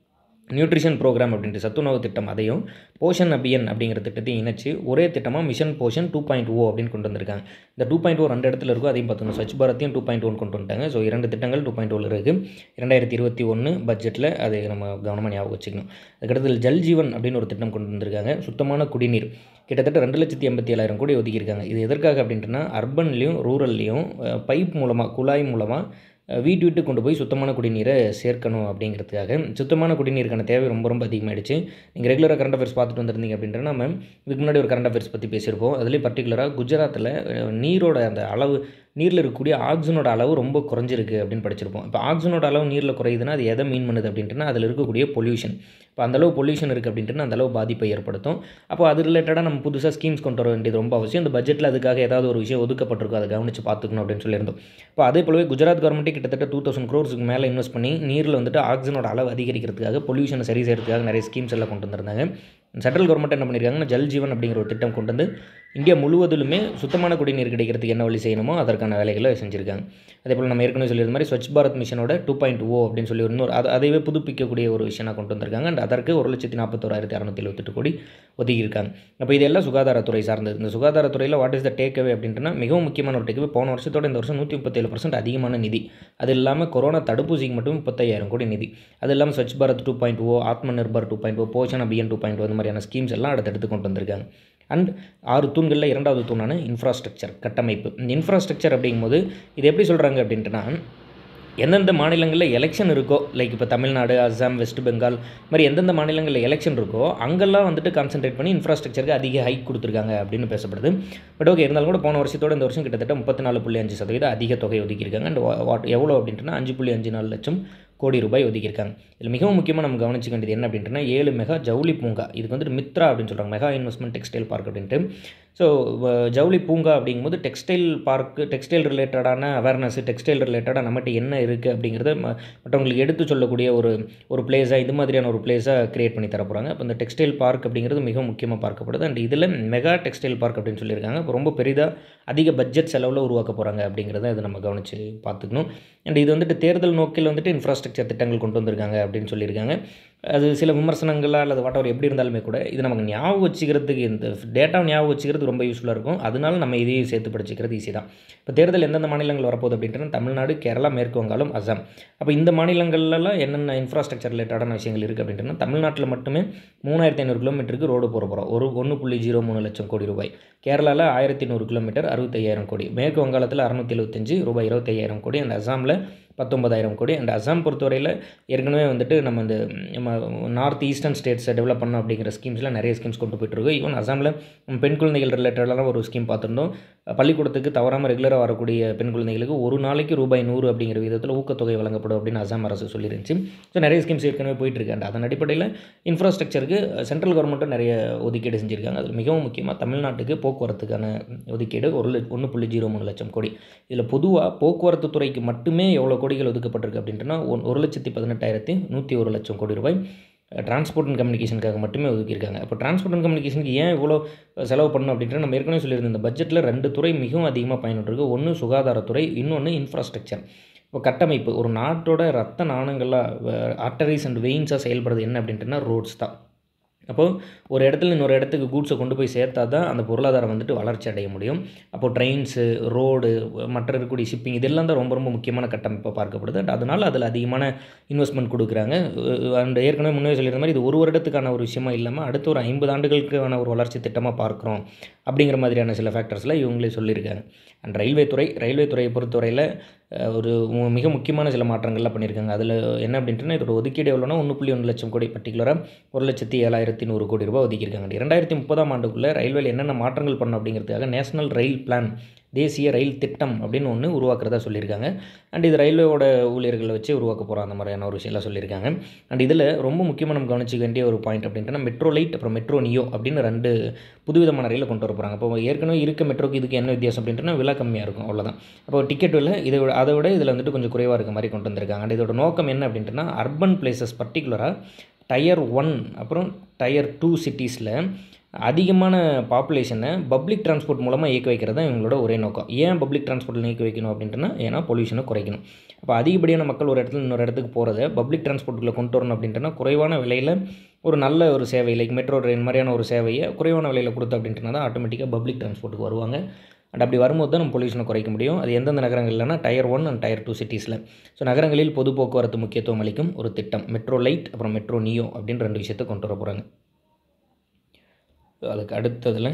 நியூட்ரிஷன் ப்ரோக்ராம் அப்படின்ட்டு சத்துணவு திட்டம் அதையும் போஷன் அபியன் அப்படிங்கிற திட்டத்தையும் இணைச்சு ஒரே திட்டமாக mission Poshan two point O அப்படின்னு கொண்டு வந்திருக்காங்க இந்த டூ பாயிண்ட் ஓ ரெண்டு இடத்துல இருக்கும் அதையும் பார்த்துக்கணும் ஸ்வச் பாரத்தையும் டூ பாயிண்ட் ஒன் கொண்டு வந்துட்டாங்க ஸோ இரண்டு திட்டங்கள் டூ பாயிண்ட் ஓவில் இருக்குது இரண்டாயிரத்தி இருபத்தி ஒன்று பட்ஜெட்டில் அதை நம்ம கவனமாக ஞாபகம் வச்சுக்கணும் அதுக்கடுத்து ஜல் ஜீவன் அப்படின்னு ஒரு திட்டம் கொண்டு வந்திருக்காங்க சுத்தமான குடிநீர் கிட்டத்தட்ட ரெண்டு லட்சத்தி எண்பத்தி ஏழாயிரம் கோடி ஒதுக்கியிருக்காங்க இது எதற்காக அப்படின்ட்டுனா அர்பன்லேயும் ரூரல்லையும் பைப் மூலமாக குழாய் மூலமாக வீட்டு வீட்டு கொண்டு போய் சுத்தமான குடிநீரை சேர்க்கணும் அப்படிங்கிறதுக்காக சுத்தமான குடிநீருக்கான தேவை ரொம்ப ரொம்ப அதிகமாகிடுச்சு நீங்கள் ரெகுலராக கரண்ட் அஃபேர்ஸ் பார்த்துட்டு வந்திருந்தீங்க அப்படின்ற நம்ம இதுக்கு முன்னாடி ஒரு கரண்ட் அஃபேர்ஸ் பற்றி பேசியிருப்போம் அதுலேயும் பர்டிகுலராக குஜராத்தில் நீரோட அந்த அளவு நீரில் இருக்கக்கூடிய ஆக்சிஜனோட அளவு ரொம்ப குறைஞ்சிருக்கு அப்படின்னு படிச்சிருப்போம் இப்போ ஆக்சிஜனோட அளவு நீரில் குறையுதுன்னா அது எதை மீன் பண்ணுது அப்படின்ட்டுனா அதில் இருக்கக்கூடிய பொல்யூஷன் இப்போ அந்தளவு பொல்யூஷன் இருக்குது அப்படின்ட்டு அந்தளவு பாதிப்பை ஏற்படுத்தும் அப்போ அது ரிலேட்டடாக நம்ம புதுசாக ஸ்கீம்ஸ் கொண்டு வர வேண்டியது ரொம்ப அவசியம் இந்த பட்ஜெட்டில் அதுக்காக ஏதாவது ஒரு விஷயம் ஒதுக்கப்பட்டிருக்கும் அதை கவனித்து பார்த்துக்கணும் அப்படின்னு சொல்லியிருந்தோம் இப்போ அதே போலவே குஜராத் கவர்மெண்ட்டே கிட்டத்தட்ட டூ தௌசண்ட் க்ரோர்ஸுக்கு மேலே இன்வெஸ்ட் பண்ணி நீரில் வந்துட்டு ஆக்சிஜனோட அளவு அதிகரிக்கிறதுக்காக பொல்யூஷனை சரி செய்யறதுக்காக நிறைய ஸ்கீம்ஸ் எல்லாம் கொண்டு வந்திருந்தாங்க சென்ட்ரல் கவர்மெண்ட் என்ன பண்ணியிருக்காங்கன்னா ஜல் ஜீவன் அப்படிங்கிற ஒரு திட்டம் கொண்டு வந்து இந்தியா முழுவதிலுமே சுத்தமான குடிநீர் கிடைக்கிறதுக்கு என்ன வழி செய்யணுமோ அதற்கான வேலைகளை செஞ்சுருக்காங்க அதே போல் நம்ம ஏற்கனவே சொல்லியிருந்த மாதிரி ஸ்வச் பாரத் மிஷனோட டூ பாயிண்ட் ஓ அப்படின்னு சொல்லி இன்னொரு அது அதைவே புதுப்பிக்கக்கூடிய ஒரு விஷயம் கொண்டு வந்திருக்காங்க அண்ட் அதற்கு ஒரு லட்சத்தி நாற்பத்தோராயிரத்தி அறநூற்றி எழுபத்தெட்டு கோடி ஒதுக்கியிருக்காங்க அப்போ இதெல்லாம் சுகாதாரத்துறை சார்ந்தது இந்த சுகாதாரத்துறையில் what is the take away அப்படின்ட்டுனா மிகவும் முக்கியமான ஒரு டேக் போன வருஷத்தோட இந்த வருஷம் நூற்றி முப்பத்தேழு பர்சன்ட் அதிகமான நிதி அது இல்லாமல் கொரோனா தடுப்பூசிக்கு மட்டும் முப்பத்தையாயிரம் கோடி நிதி அது இல்லாமல் Swachh Bharat two point O Aatmanirbhar two point O Poshan Abhiyan two point O இந்த மாதிரியான ஸ்கீம்ஸ் எல்லாம் அடுத்தடுத்து கொண்டு வந்திருக்காங்க அண்ட் ஆறு தூண்களில் இரண்டாவது தூணான இன்ஃப்ராஸ்ட்ரக்சர் கட்டமைப்பு இந்த இன்ஃப்ராஸ்ட்ரக்சர் அப்படிங்கும்போது இது எப்படி சொல்கிறாங்க அப்படின்ட்டுனா எந்தெந்த மாநிலங்களில் எலெக்ஷன் இருக்கோ லைக் இப்போ தமிழ்நாடு அஸ்ஸாம் வெஸ்ட் பெங்கால் மாதிரி எந்தெந்த மாநிலங்களில் எலெக்ஷன் இருக்கோ அங்கெல்லாம் வந்துட்டு கான்சென்ட்ரேட் பண்ணி இன்ஃப்ராஸ்ட்ரக்சருக்கு அதிக ஹைக் கொடுத்துருக்காங்க அப்படின்னு பேசப்படுது பட் ஓகே இருந்தாலும் கூட போன வருஷத்தோட இந்த வருஷம் கிட்டத்தட்ட முப்பத்தி நாலு புள்ளி அஞ்சு சதவீதம் அதிக தொகை ஒதுக்கியிருக்காங்க அண்ட் வாட் எவ்வளோ அப்படின்ட்டுனா அஞ்சு புள்ளி அஞ்சு நாலு லட்சம் கோடி ரூபாய் ஒதுக்கியிருக்காங்க இதில் மிகவும் முக்கியமாக நம்ம கவனிச்சிக்க வேண்டியது என்ன அப்படின்ட்டுனா ஏழு மெகா ஜவுளி பூங்கா இதுக்கு வந்துட்டு மித்ரா அப்படின்னு சொல்கிறாங்க மெகா இன்வெஸ்ட்மெண்ட் டெக்ஸ்டைல் பார்க் அப்படின்ட்டு ஸோ ஜவுளி பூங்கா அப்படிங்கும்போது டெக்ஸ்டைல் பார்க்கு டெக்ஸ்டைல் ரிலேட்டடான அவேர்னஸ் டெக்ஸ்டைல் ரிலேட்டடாக நம்மகிட்ட என்ன இருக்குது அப்படிங்கிறத ம மற்றவங்களுக்கு எடுத்து சொல்லக்கூடிய ஒரு ஒரு பிளேஸாக இது மாதிரியான ஒரு பிளேஸாக க்ரியேட் பண்ணி தர போகிறாங்க அப்போ இந்த டெக்ஸ்டைல் பார்க் அப்படிங்கிறது மிகவும் முக்கியமாக பார்க்கப்படுது அண்ட் இதில் மெகா டெக்ஸ்டைல் பார்க் அப்படின்னு சொல்லியிருக்காங்க இப்போ ரொம்ப பெரிதாக அதிக பட்ஜெட் செலவில் உருவாக்க போகிறாங்க அப்படிங்கிறத இது நம்ம கவனித்து பார்த்துக்கணும் அண்ட் இது வந்துட்டு தேர்தல் நோக்கில் வந்துட்டு இன்ஃப்ராஸ்ட்ரக்சர் திட்டங்கள் கொண்டு வந்திருக்காங்க அப்படின்னு சொல்லியிருக்காங்க அது சில விமர்சனங்களாக அல்லது வாட் எப்படி இருந்தாலுமே கூட இது நமக்கு ஞாபகம் வச்சுக்கிறதுக்கு இந்த டேட்டாவை ஞாபகம் வச்சுக்கிறது ரொம்ப யூஸ்ஃபுல்லாக இருக்கும் அதனால நம்ம இதையும் சேர்த்து படிச்சுக்கிறது ஈஸி தான் இப்போ தேர்தல் எந்தெந்த மாநிலங்கள் வரப்போகுது அப்படின்ட்டு தமிழ்நாடு கேரளா மேற்கு வங்காளம் அசாம் அப்போ இந்த மாநிலங்கள்லாம் என்னென்ன இன்ஃப்ராஸ்ட்ரக்சர் ரிலேட்டடான விஷயங்கள் இருக்குது அப்படின்ட்டுனா தமிழ்நாட்டில் மட்டுமே மூணாயிரத்தி ஐநூறு கிலோமீட்டருக்கு ரோடு போகிற போகிறோம் ஒரு ஒன்று புள்ளி ஜீரோ மூணு லட்சம் கோடி ரூபாய் கேரளாவில் ஆயிரத்தி நூறு கிலோமீட்டர் அறுபத்தையாயிரம் கோடி மேற்கு வங்காளத்தில் அறுநூற்றி எழுபத்தஞ்சு ரூபாய் இருபத்தையாயிரம் கோடி அண்ட் அசாமில் பத்தொன்பதாயிரம் கோடி அண்ட் அசாம் பொறுத்தவரையில் ஏற்கனவே வந்துட்டு நம்ம இந்த நம்ம நார்த் ஈஸ்டர்ன் ஸ்டேட்ஸை டெவலப் பண்ணணும் அப்படிங்கிற ஸ்கீம்ஸ்லாம் நிறைய ஸ்கீம்ஸ் கொண்டு போயிட்டுருக்கு ஈவன் அசாமில் பெண் குழந்தைகள் ரிலேட்டடான ஒரு ஸ்கீம் பார்த்துருந்தோம் பள்ளிக்கூடத்துக்கு தவறாமல் ரெகுலராக வரக்கூடிய பெண் குழந்தைகளுக்கு ஒரு நாளைக்கு ரூபாய் நூறு அப்படிங்கிற விதத்தில் ஊக்கத்தொகை வழங்கப்படும் அப்படின்னு அசாம் அரசு சொல்லியிருந்துச்சு ஸோ நிறைய ஸ்கீம்ஸ் ஏற்கனவே போயிட்டுருக்கு அண்ட் அதன் அடிப்படையில் இன்ஃப்ராஸ்ட்ரக்சருக்கு சென்ட்ரல் கவர்மெண்ட்டும் நிறைய ஒதுக்கீடு செஞ்சுருக்காங்க அதில் மிகவும் முக்கியமாக தமிழ்நாட்டுக்கு போக்குவரத்துக்கான ஒதுக்கீடு ஒரு ஒன்று புள்ளி ஜீரோ மூணு லட்சம் கோடி இதில் பொதுவாக போக்குவரத்து துறைக்கு மட்டுமே எவ்வளோ கோடிகள் ஒதுக்கப்பட்டிருக்கு அப்படின்ட்டுனா ஒரு லட்சத்தி பதினெட்டாயிரத்தி நூற்றி ஒரு லட்சம் கோடி ரூபாய் டிரான்ஸ்போர்ட் அண்ட் கம்யூனிகேஷனுக்காக மட்டுமே ஒதுக்கியிருக்காங்க அப்போ டிரான்ஸ்போர்ட் அண்ட் கம்யூனிகேஷனுக்கு ஏன் இவ்வளோ செலவு பண்ணணும் அப்படின்ட்டு நம்ம ஏற்கனவே சொல்லியிருந்த இந்த பட்ஜெட்டில் ரெண்டு துறை மிகவும் அதிகமாக பயன்பட்டுருக்கு ஒன்று சுகாதாரத்துறை இன்னொன்று இன்ஃப்ராஸ்ட்ரக்சர் இப்போ கட்டமைப்பு ஒரு நாட்டோட ரத்த நாணங்களாக ஆர்டரிஸ் அண்ட் வெயின்ஸாக செயல்படுறது என்ன அப்படின்ட்டுனா ரோட்ஸ் தான் அப்போது ஒரு இடத்துல இன்னொரு இடத்துக்கு கூட்ஸை கொண்டு போய் சேர்த்தா தான் அந்த பொருளாதாரம் வந்துட்டு வளர்ச்சி அடைய முடியும் அப்போது ட்ரெயின்ஸு ரோடு மற்ற இருக்கக்கூடிய ஷிப்பிங் இதெல்லாம் தான் ரொம்ப ரொம்ப முக்கியமான கட்டமைப்பாக பார்க்கப்படுது அண்ட் அதனால் அதில் அதிகமான இன்வெஸ்ட்மெண்ட் கொடுக்குறாங்க அண்ட் ஏற்கனவே முன்னே சொல்லியிருந்த மாதிரி இது ஒரு வருடத்துக்கான ஒரு விஷயமா இல்லாமல் அடுத்த ஒரு ஐம்பது ஆண்டுகளுக்கான ஒரு வளர்ச்சி திட்டமாக பார்க்குறோம் அப்படிங்கிற மாதிரியான சில ஃபேக்டர்ஸில் இவங்களே சொல்லியிருக்காங்க அண்ட் ரயில்வே துறை ரயில்வே துறையை பொறுத்தவரையில் ஒரு மிக முக்கியமான சில மாற்றங்கள்லாம் பண்ணியிருக்காங்க அதில் என்ன அப்படின்ட்டுனா இதோட ஒதுக்கீடு எவ்வளோனா ஒன்று புள்ளி ஒன்று லட்சம் கோடி பர்டிகுலராக ஒரு லட்சத்தி ஏழாயிரத்தி நூறு கோடி ரூபாய் ஒதுக்கியிருக்காங்க இரண்டாயிரத்தி முப்பதாம் ஆண்டுக்குள்ளே ரயில்வேல என்னென்ன மாற்றங்கள் பண்ணணும் அப்படிங்கிறதுக்காக நேஷனல் ரயில் பிளான் தேசிய ரயில் திட்டம் அப்படின்னு ஒன்று உருவாக்குறதா சொல்லியிருக்காங்க அண்ட் இது ரயில்வேவோட ஊழியர்களை வச்சு உருவாக்க போகிறோம் அந்த மாதிரியான ஒரு விஷயம்லாம் சொல்லியிருக்காங்க அண்ட் இதில் ரொம்ப முக்கியமாக நம்ம கவனிச்சிக்க வேண்டிய ஒரு பாயிண்ட் அப்படின்ட்டுனா மெட்ரோ லைட் அப்புறம் மெட்ரோ நியோ அப்படின்னு ரெண்டு புதுவிதமான ரயிலை கொண்டு வர போகிறாங்க அப்போ ஏற்கனவே இருக்க மெட்ரோக்கு இதுக்கு என்ன வித்தியாசம் அப்படின்ட்டுனா விலை கம்மியாக இருக்கும் அவ்வளோதான் அப்போ டிக்கெட் விலை இதை விட அதை விட இதில் வந்துட்டு கொஞ்சம் குறைவாக இருக்க மாதிரி கொண்டு வந்திருக்காங்க அண்ட் இதோட நோக்கம் என்ன அப்படின்ட்டுனா அர்பன் பிளேசஸ் பர்டிகுலராக டயர் ஒன் அப்புறம் டயர் டூ சிட்டிஸில் அதிகமான பாப்புலேஷனை பப்ளிக் டிரான்ஸ்போர்ட் மூலமாக இயக்க வைக்கிறது தான் இவங்களோட ஒரே நோக்கம் ஏன் பப்ளிக் டிரான்ஸ்போர்ட்டில் இயக்க வைக்கணும் அப்படின்ட்டுனா ஏன்னா பொல்யூஷனை குறைக்கணும் அப்போ அதிகப்படியான மக்கள் ஒரு இடத்துல இன்னொரு இடத்துக்கு போகிறத பப்ளிக் டிரான்ஸ்போர்ட்டுக்குள்ளே கொண்டு வரணும் அப்படின்ட்டுனா குறைவான விலையில் ஒரு நல்ல ஒரு சேவை லைக் மெட்ரோ ட்ரெயின் மாதிரியான ஒரு சேவையை குறைவான விலையில் கொடுத்து அப்படின்ட்டுனா தான் ஆட்டோமேட்டிக்காக பப்ளிக் டிரான்ஸ்போர்ட்டுக்கு வருவாங்க அண்ட் அப்படி வரும்போது தான் நம்ம பொல்யூஷனை குறைக்க முடியும் அது எந்தெந்த நகரங்கள்லனா tier one and tier two சிட்டிஸில் ஸோ நகரங்களில் பொது போக்குவரத்து முக்கியத்துவம் அளிக்கும் ஒரு திட்டம் மெட்ரோ லைட் அப்புறம் மெட்ரோ நியோ அப்படின்னு ரெண்டு விஷயத்தை கொண்டு வர போகிறாங்க அதுக்கு அடுத்ததில்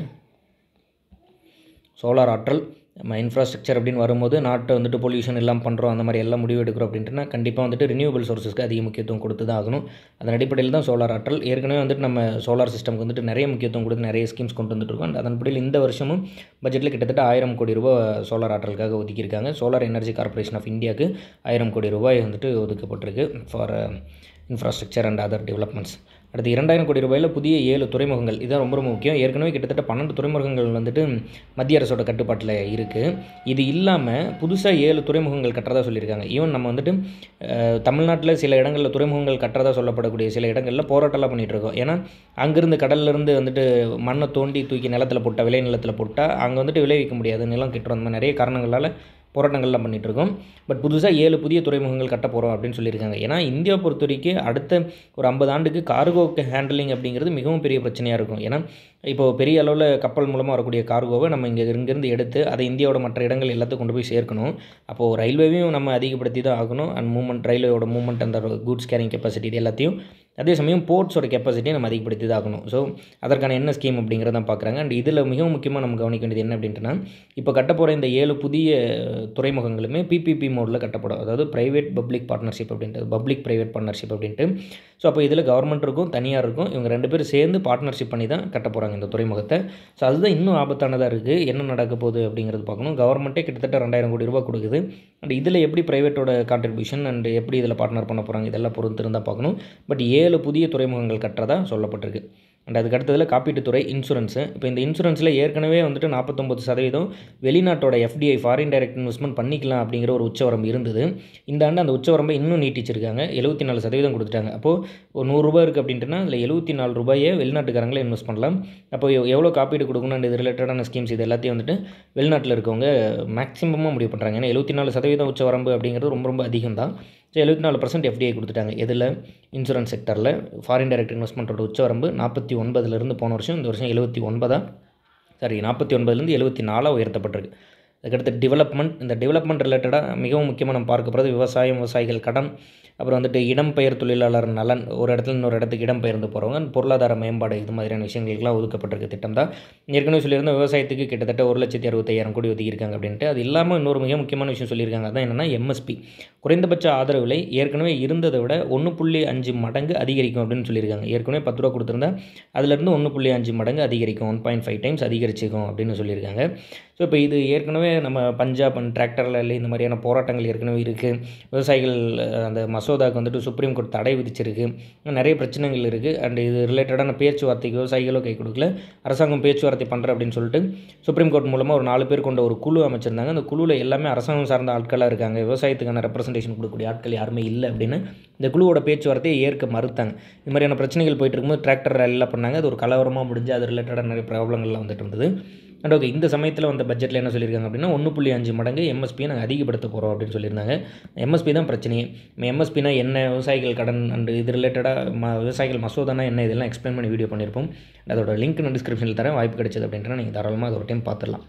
சோலார் ஆற்றல் நம்ம இன்ஃப்ராஸ்ட்ரக்சர் அப்படின்னு வரும்போது நாட்டை வந்துட்டு பொல்யூஷன் எல்லாம் பண்ணுறோம் அந்த மாதிரி எல்லாம் முடிவு எடுக்கிறோம் அப்படின்ட்டுனா கண்டிப்பாக வந்துட்டு ரினியூவபிள் சோர்ஸஸ்க்கு அதிக முக்கியத்துவம் கொடுத்து தான் ஆகணும் அதன் அடிப்படையில் தான் சோலார் ஆற்றல் ஏற்கனவே வந்துட்டு நம்ம சோலார் சிஸ்டம்க்கு வந்துட்டு நிறைய முக்கியத்துவம் கொடுத்து நிறைய ஸ்கீம்ஸ் கொண்டு வந்துட்டுருக்கோம் அண்ட் அதன்படியில் இந்த வருஷமும் பட்ஜெட்டில் கிட்டத்தட்ட ஆயிரம் கோடி ரூபாய் சோலார் ஆற்றலுக்காக ஒதுக்கியிருக்காங்க சோலார் எனர்ஜி கார்பரேஷன் ஆஃப் இந்தியாவுக்கு ஆயிரம் கோடி ரூபாய் வந்துட்டு ஒதுக்கப்பட்டிருக்கு for infrastructure and other developments அடுத்து இரண்டாயிரம் கோடி ரூபாயில் புதிய ஏழு துறைமுகங்கள் இதுதான் ரொம்ப ரொம்ப முக்கியம் ஏற்கனவே கிட்டத்தட்ட பன்னெண்டு துறைமுகங்கள் வந்துட்டு மத்திய அரசோட கட்டுப்பாட்டில் இருக்குது இது இல்லாமல் புதுசாக ஏழு துறைமுகங்கள் கட்டுறதா சொல்லியிருக்காங்க ஈவன் நம்ம வந்துட்டு தமிழ்நாட்டில் சில இடங்களில் துறைமுகங்கள் கட்டுறதா சொல்லப்படக்கூடிய சில இடங்களில் போராட்டம்லாம் பண்ணிகிட்டு இருக்கோம் ஏன்னா அங்கேருந்து கடல்லேருந்து வந்துட்டு மண்ணை தோண்டி தூக்கி நிலத்தில் போட்டால் விளை நிலத்தில் போட்டால் அங்கே வந்துட்டு விளைவிக்க முடியாது நிலம் கிட்டுறோம் அந்த மாதிரி நிறைய காரணங்களால் போராட்டங்கள்லாம் பண்ணிகிட்டு இருக்கோம் பட் புதுசாக ஏழு புதிய துறைமுகங்கள் கட்ட போகிறோம் அப்படின்னு சொல்லியிருக்காங்க ஏன்னா இந்தியா பொறுத்த வரைக்கும் அடுத்த ஒரு ஐம்பது ஆண்டுக்கு கார்கோ ஹேண்டலிங் அப்படிங்கிறது மிகவும் பெரிய பிரச்சனையாக இருக்கும் ஏன்னா இப்போது பெரிய அளவில் கப்பல் மூலமாக வரக்கூடிய கார்கோவை நம்ம இங்கே இங்கேருந்து எடுத்து அதை இந்தியாவோட மற்ற இடங்கள் எல்லாத்துக்கும் கொண்டு போய் சேர்க்கணும் அப்போது ரயில்வேவையும் நம்ம அதிகப்படுத்தி தான் ஆகணும் அண்ட் மூவ்மெண்ட் ரயில்வேயோட மூவ்மெண்ட் அந்த குட்ஸ் கேரிங் கெப்பாசிட்டி இது எல்லாத்தையும் அதே சமயம் போர்ட்ஸோட கெப்பாசிட்டியை நம்ம அதிகப்படுத்தி தான் ஆகணும் ஸோ அதற்கான என்ன ஸ்கீம் அப்படிங்கிறத பார்க்குறாங்க அண்ட் இதில் மிகவும் முக்கியமாக நம்ம கவனிக்க வேண்டியது என்ன அப்படின்ட்டுனா இப்போ கட்ட போகிற இந்த ஏழு புதிய துறைமுகங்களுமே பிபிபி மோடில் கட்டப்படும் அதாவது ப்ரைவேட் பப்ளிக் பார்ட்னர்ஷிப் அப்படின்ட்டு பப்ளிக் ப்ரைவேட் பார்ட்னர்ஷிப் அப்படின்ட்டு ஸோ அப்போ இதில் கவர்மெண்ட் இருக்கும் தனியார் இருக்கும் இவங்க ரெண்டு பேரும் சேர்ந்து பார்ட்னர்ஷிப் பண்ணி தான் கட்ட போகிறாங்க இந்த துறைமுகத்தை ஸோ அதுதான் இன்னும் ஆபத்தானதாக இருக்குது என்ன நடக்க போகுது அப்படிங்கிறது பார்க்கணும் கவர்மெண்ட்டே கிட்டத்தட்ட ரெண்டாயிரம் கோடி ரூபா கொடுக்குது அண்ட் இதில் எப்படி ப்ரைவேட்டோட கான்ட்ரிபியூஷன் அண்ட் எப்படி இதில் பார்ட்னர் பண்ண போகிறாங்க இதெல்லாம் பொறுத்து இருந்தால் பார்க்கணும் பட் ஏழு புதிய துறைமுகங்கள் கட்டுறதா சொல்லப்பட்டிருக்கு அண்ட் அதுக்கு அடுத்ததில் காப்பீட்டுத்துறை இன்சூரன்ஸு இப்போ இந்த இன்சூரன்ஸில் ஏற்கனவே வந்துட்டு நாற்பத்தொம்பது சதவீதம் வெளிநாட்டோட எஃப்டிஐ ஃபாரின் டைரக்ட் இன்வெஸ்ட்மெண்ட் பண்ணிக்கலாம் அப்படிங்கிற ஒரு உச்சவரம்பு இருந்தது இந்த ஆண்டு அந்த உச்சவரம்பை இன்னும் நீட்டிச்சிருக்காங்க எழுபத்தி நாலு சதவீதம் கொடுத்துட்டாங்க அப்போது ஒரு நூறுரூபா இருக்குது அப்படின்ட்டுனா அதில் எழுபத்தி நாலு ரூபாயை வெளிநாட்டுக்காரங்களே இன்வெஸ்ட் பண்ணலாம் அப்போ எவ்வளோ காப்பீடு கொடுக்கணும் அண்ட் இது ரிலேட்டடான ஸ்கீம்ஸ் இது எல்லாத்தையும் வந்துட்டு வெளிநாட்டில் இருக்கவங்க மேக்ஸிமமாக முடிவு பண்ணுறாங்க ஏன்னா எழுபத்தி நாலு சதவீதம் உச்சவரம்பு அப்படிங்கிறது ரொம்ப ரொம்ப அதிகம் தான் ஸோ எழுபத்தி நாலு பர்சன்ட் எஃப்டிஐ கொடுத்துட்டாங்க எதில் இன்சூரன்ஸ் செக்டரில் ஃபாரின் டைரக்ட் இன்வெஸ்ட்மெண்ட்டோட உச்சவரம்பு நாற்பத்தி ஒன்பதுலேருந்து போன வருஷம் இந்த வருஷம் எழுபத்தி ஒன்பதா சாரி நாற்பத்தி ஒன்பதுலேருந்து எழுபத்தி நாலாக உயர்த்தப்பட்டிருக்கு அதுக்கடுத்து டெவலப்மெண்ட் இந்த டெவலப்மெண்ட் ரிலேட்டடாக மிகவும் முக்கியமாக நம்ம பார்க்க போகிறது விவசாயம் விவசாயிகள் கடன் அப்புறம் வந்துட்டு இடம்பெயர் தொழிலாளர் நலன் ஒரு இடத்துல இன்னொரு இடத்துக்கு இடம்பெயர்ந்து போகிறவங்க பொருளாதார மேம்பாடு இது மாதிரியான விஷயங்களுக்குலாம் ஒதுக்கப்பட்டிருக்க திட்டம் தான் ஏற்கனவே சொல்லியிருந்த விவசாயத்துக்கு கிட்டத்தட்ட ஒரு லட்சத்தி அறுபத்தையாயிரம் கோடி ஒதுக்கியிருக்காங்க அப்படின்ட்டு அது இல்லாமல் இன்னொரு மிக முக்கியமான விஷயம் சொல்லியிருக்காங்க அதான் என்னென்னா எம்எஸ்பி குறைந்தபட்ச ஆதரவு விலை ஏற்கனவே இருந்ததை விட ஒன்று புள்ளி அஞ்சு மடங்கு அதிகரிக்கும் அப்படின்னு சொல்லியிருக்காங்க ஏற்கனவே பத்து ரூபா கொடுத்துருந்தா அதுலேருந்து ஒன்று புள்ளி அஞ்சு மடங்கு அதிகரிக்கும் ஒன் பாயிண்ட் ஃபைவ் டைம்ஸ் அதிகரிச்சிக்கும் அப்படின்னு சொல்லியிருக்காங்க ஸோ இப்போ இது ஏற்கனவே நம்ம பஞ்சாப் அண்ட் டிராக்டரில் இந்த மாதிரியான போராட்டங்கள் ஏற்கனவே இருக்குது விவசாயிகள் அந்த மசோதாவுக்கு வந்துட்டு சுப்ரீம் கோர்ட் தடை விதிச்சிருக்கு நிறைய பிரச்சனைகள் இருக்குது அண்ட் இது ரிலேட்டடான பேச்சுவார்த்தைக்கு விவசாயிகளோ கை கொடுக்கல அரசாங்கம் பேச்சுவார்த்தை பண்ணுற அப்படின்னு சொல்லிட்டு சுப்ரீம் கோர்ட் மூலமாக ஒரு நாலு பேர் கொண்ட ஒரு குழு அமைச்சிருந்தாங்க அந்த குழுவில் எல்லாமே அரசாங்கம் சார்ந்த ஆட்களாக இருக்காங்க விவசாயத்துக்கான ரெப்ரசன்டேஷன் கொடுக்கக்கூடிய ஆட்கள் யாருமே இல்லை அப்படின்னு இந்த குழுவோட பேச்சுவார்த்தையை ஏற்க மறுத்தாங்க இது மாதிரியான பிரச்சனைகள் போயிட்டு இருக்கும்போது டிராக்டர் ரேலிலாம் பண்ணாங்க அது ஒரு கலவரமாக முடிஞ்சு அது ரிலேட்டடாக நிறைய ப்ராப்ளங்கள்லாம் வந்துட்டு இருந்தது அண்ட் ஓகே இந்த சமயத்தில் வந்த பட்ஜெட்டில் என்ன சொல்லியிருக்காங்க அப்படின்னா ஒன்று புள்ளி அஞ்சு மடங்கு எம்எஸ்பியை நாங்கள் அதிகப்படுத்த போகிறோம் அப்படின்னு சொல்லியிருந்தாங்க எம்எஸ்பி தான் பிரச்சனையே எம்எஸ்பினா என்ன விவசாயிகள் கடன் அண்ட் இது ரிலேட்டடாக ம விவசாயிகள் மசோதானா என்ன இதெல்லாம் எக்ஸ்பிளைன் பண்ணி வீடியோ பண்ணியிருப்போம் அதோட லிங்க் நான் டிஸ்கிரிப்ஷனில் தரேன் வாய்ப்பு கிடைச்சது அப்படின்ட்டு நீங்கள் தாராளமாக அது ஒரு டைம் பார்த்துடலாம்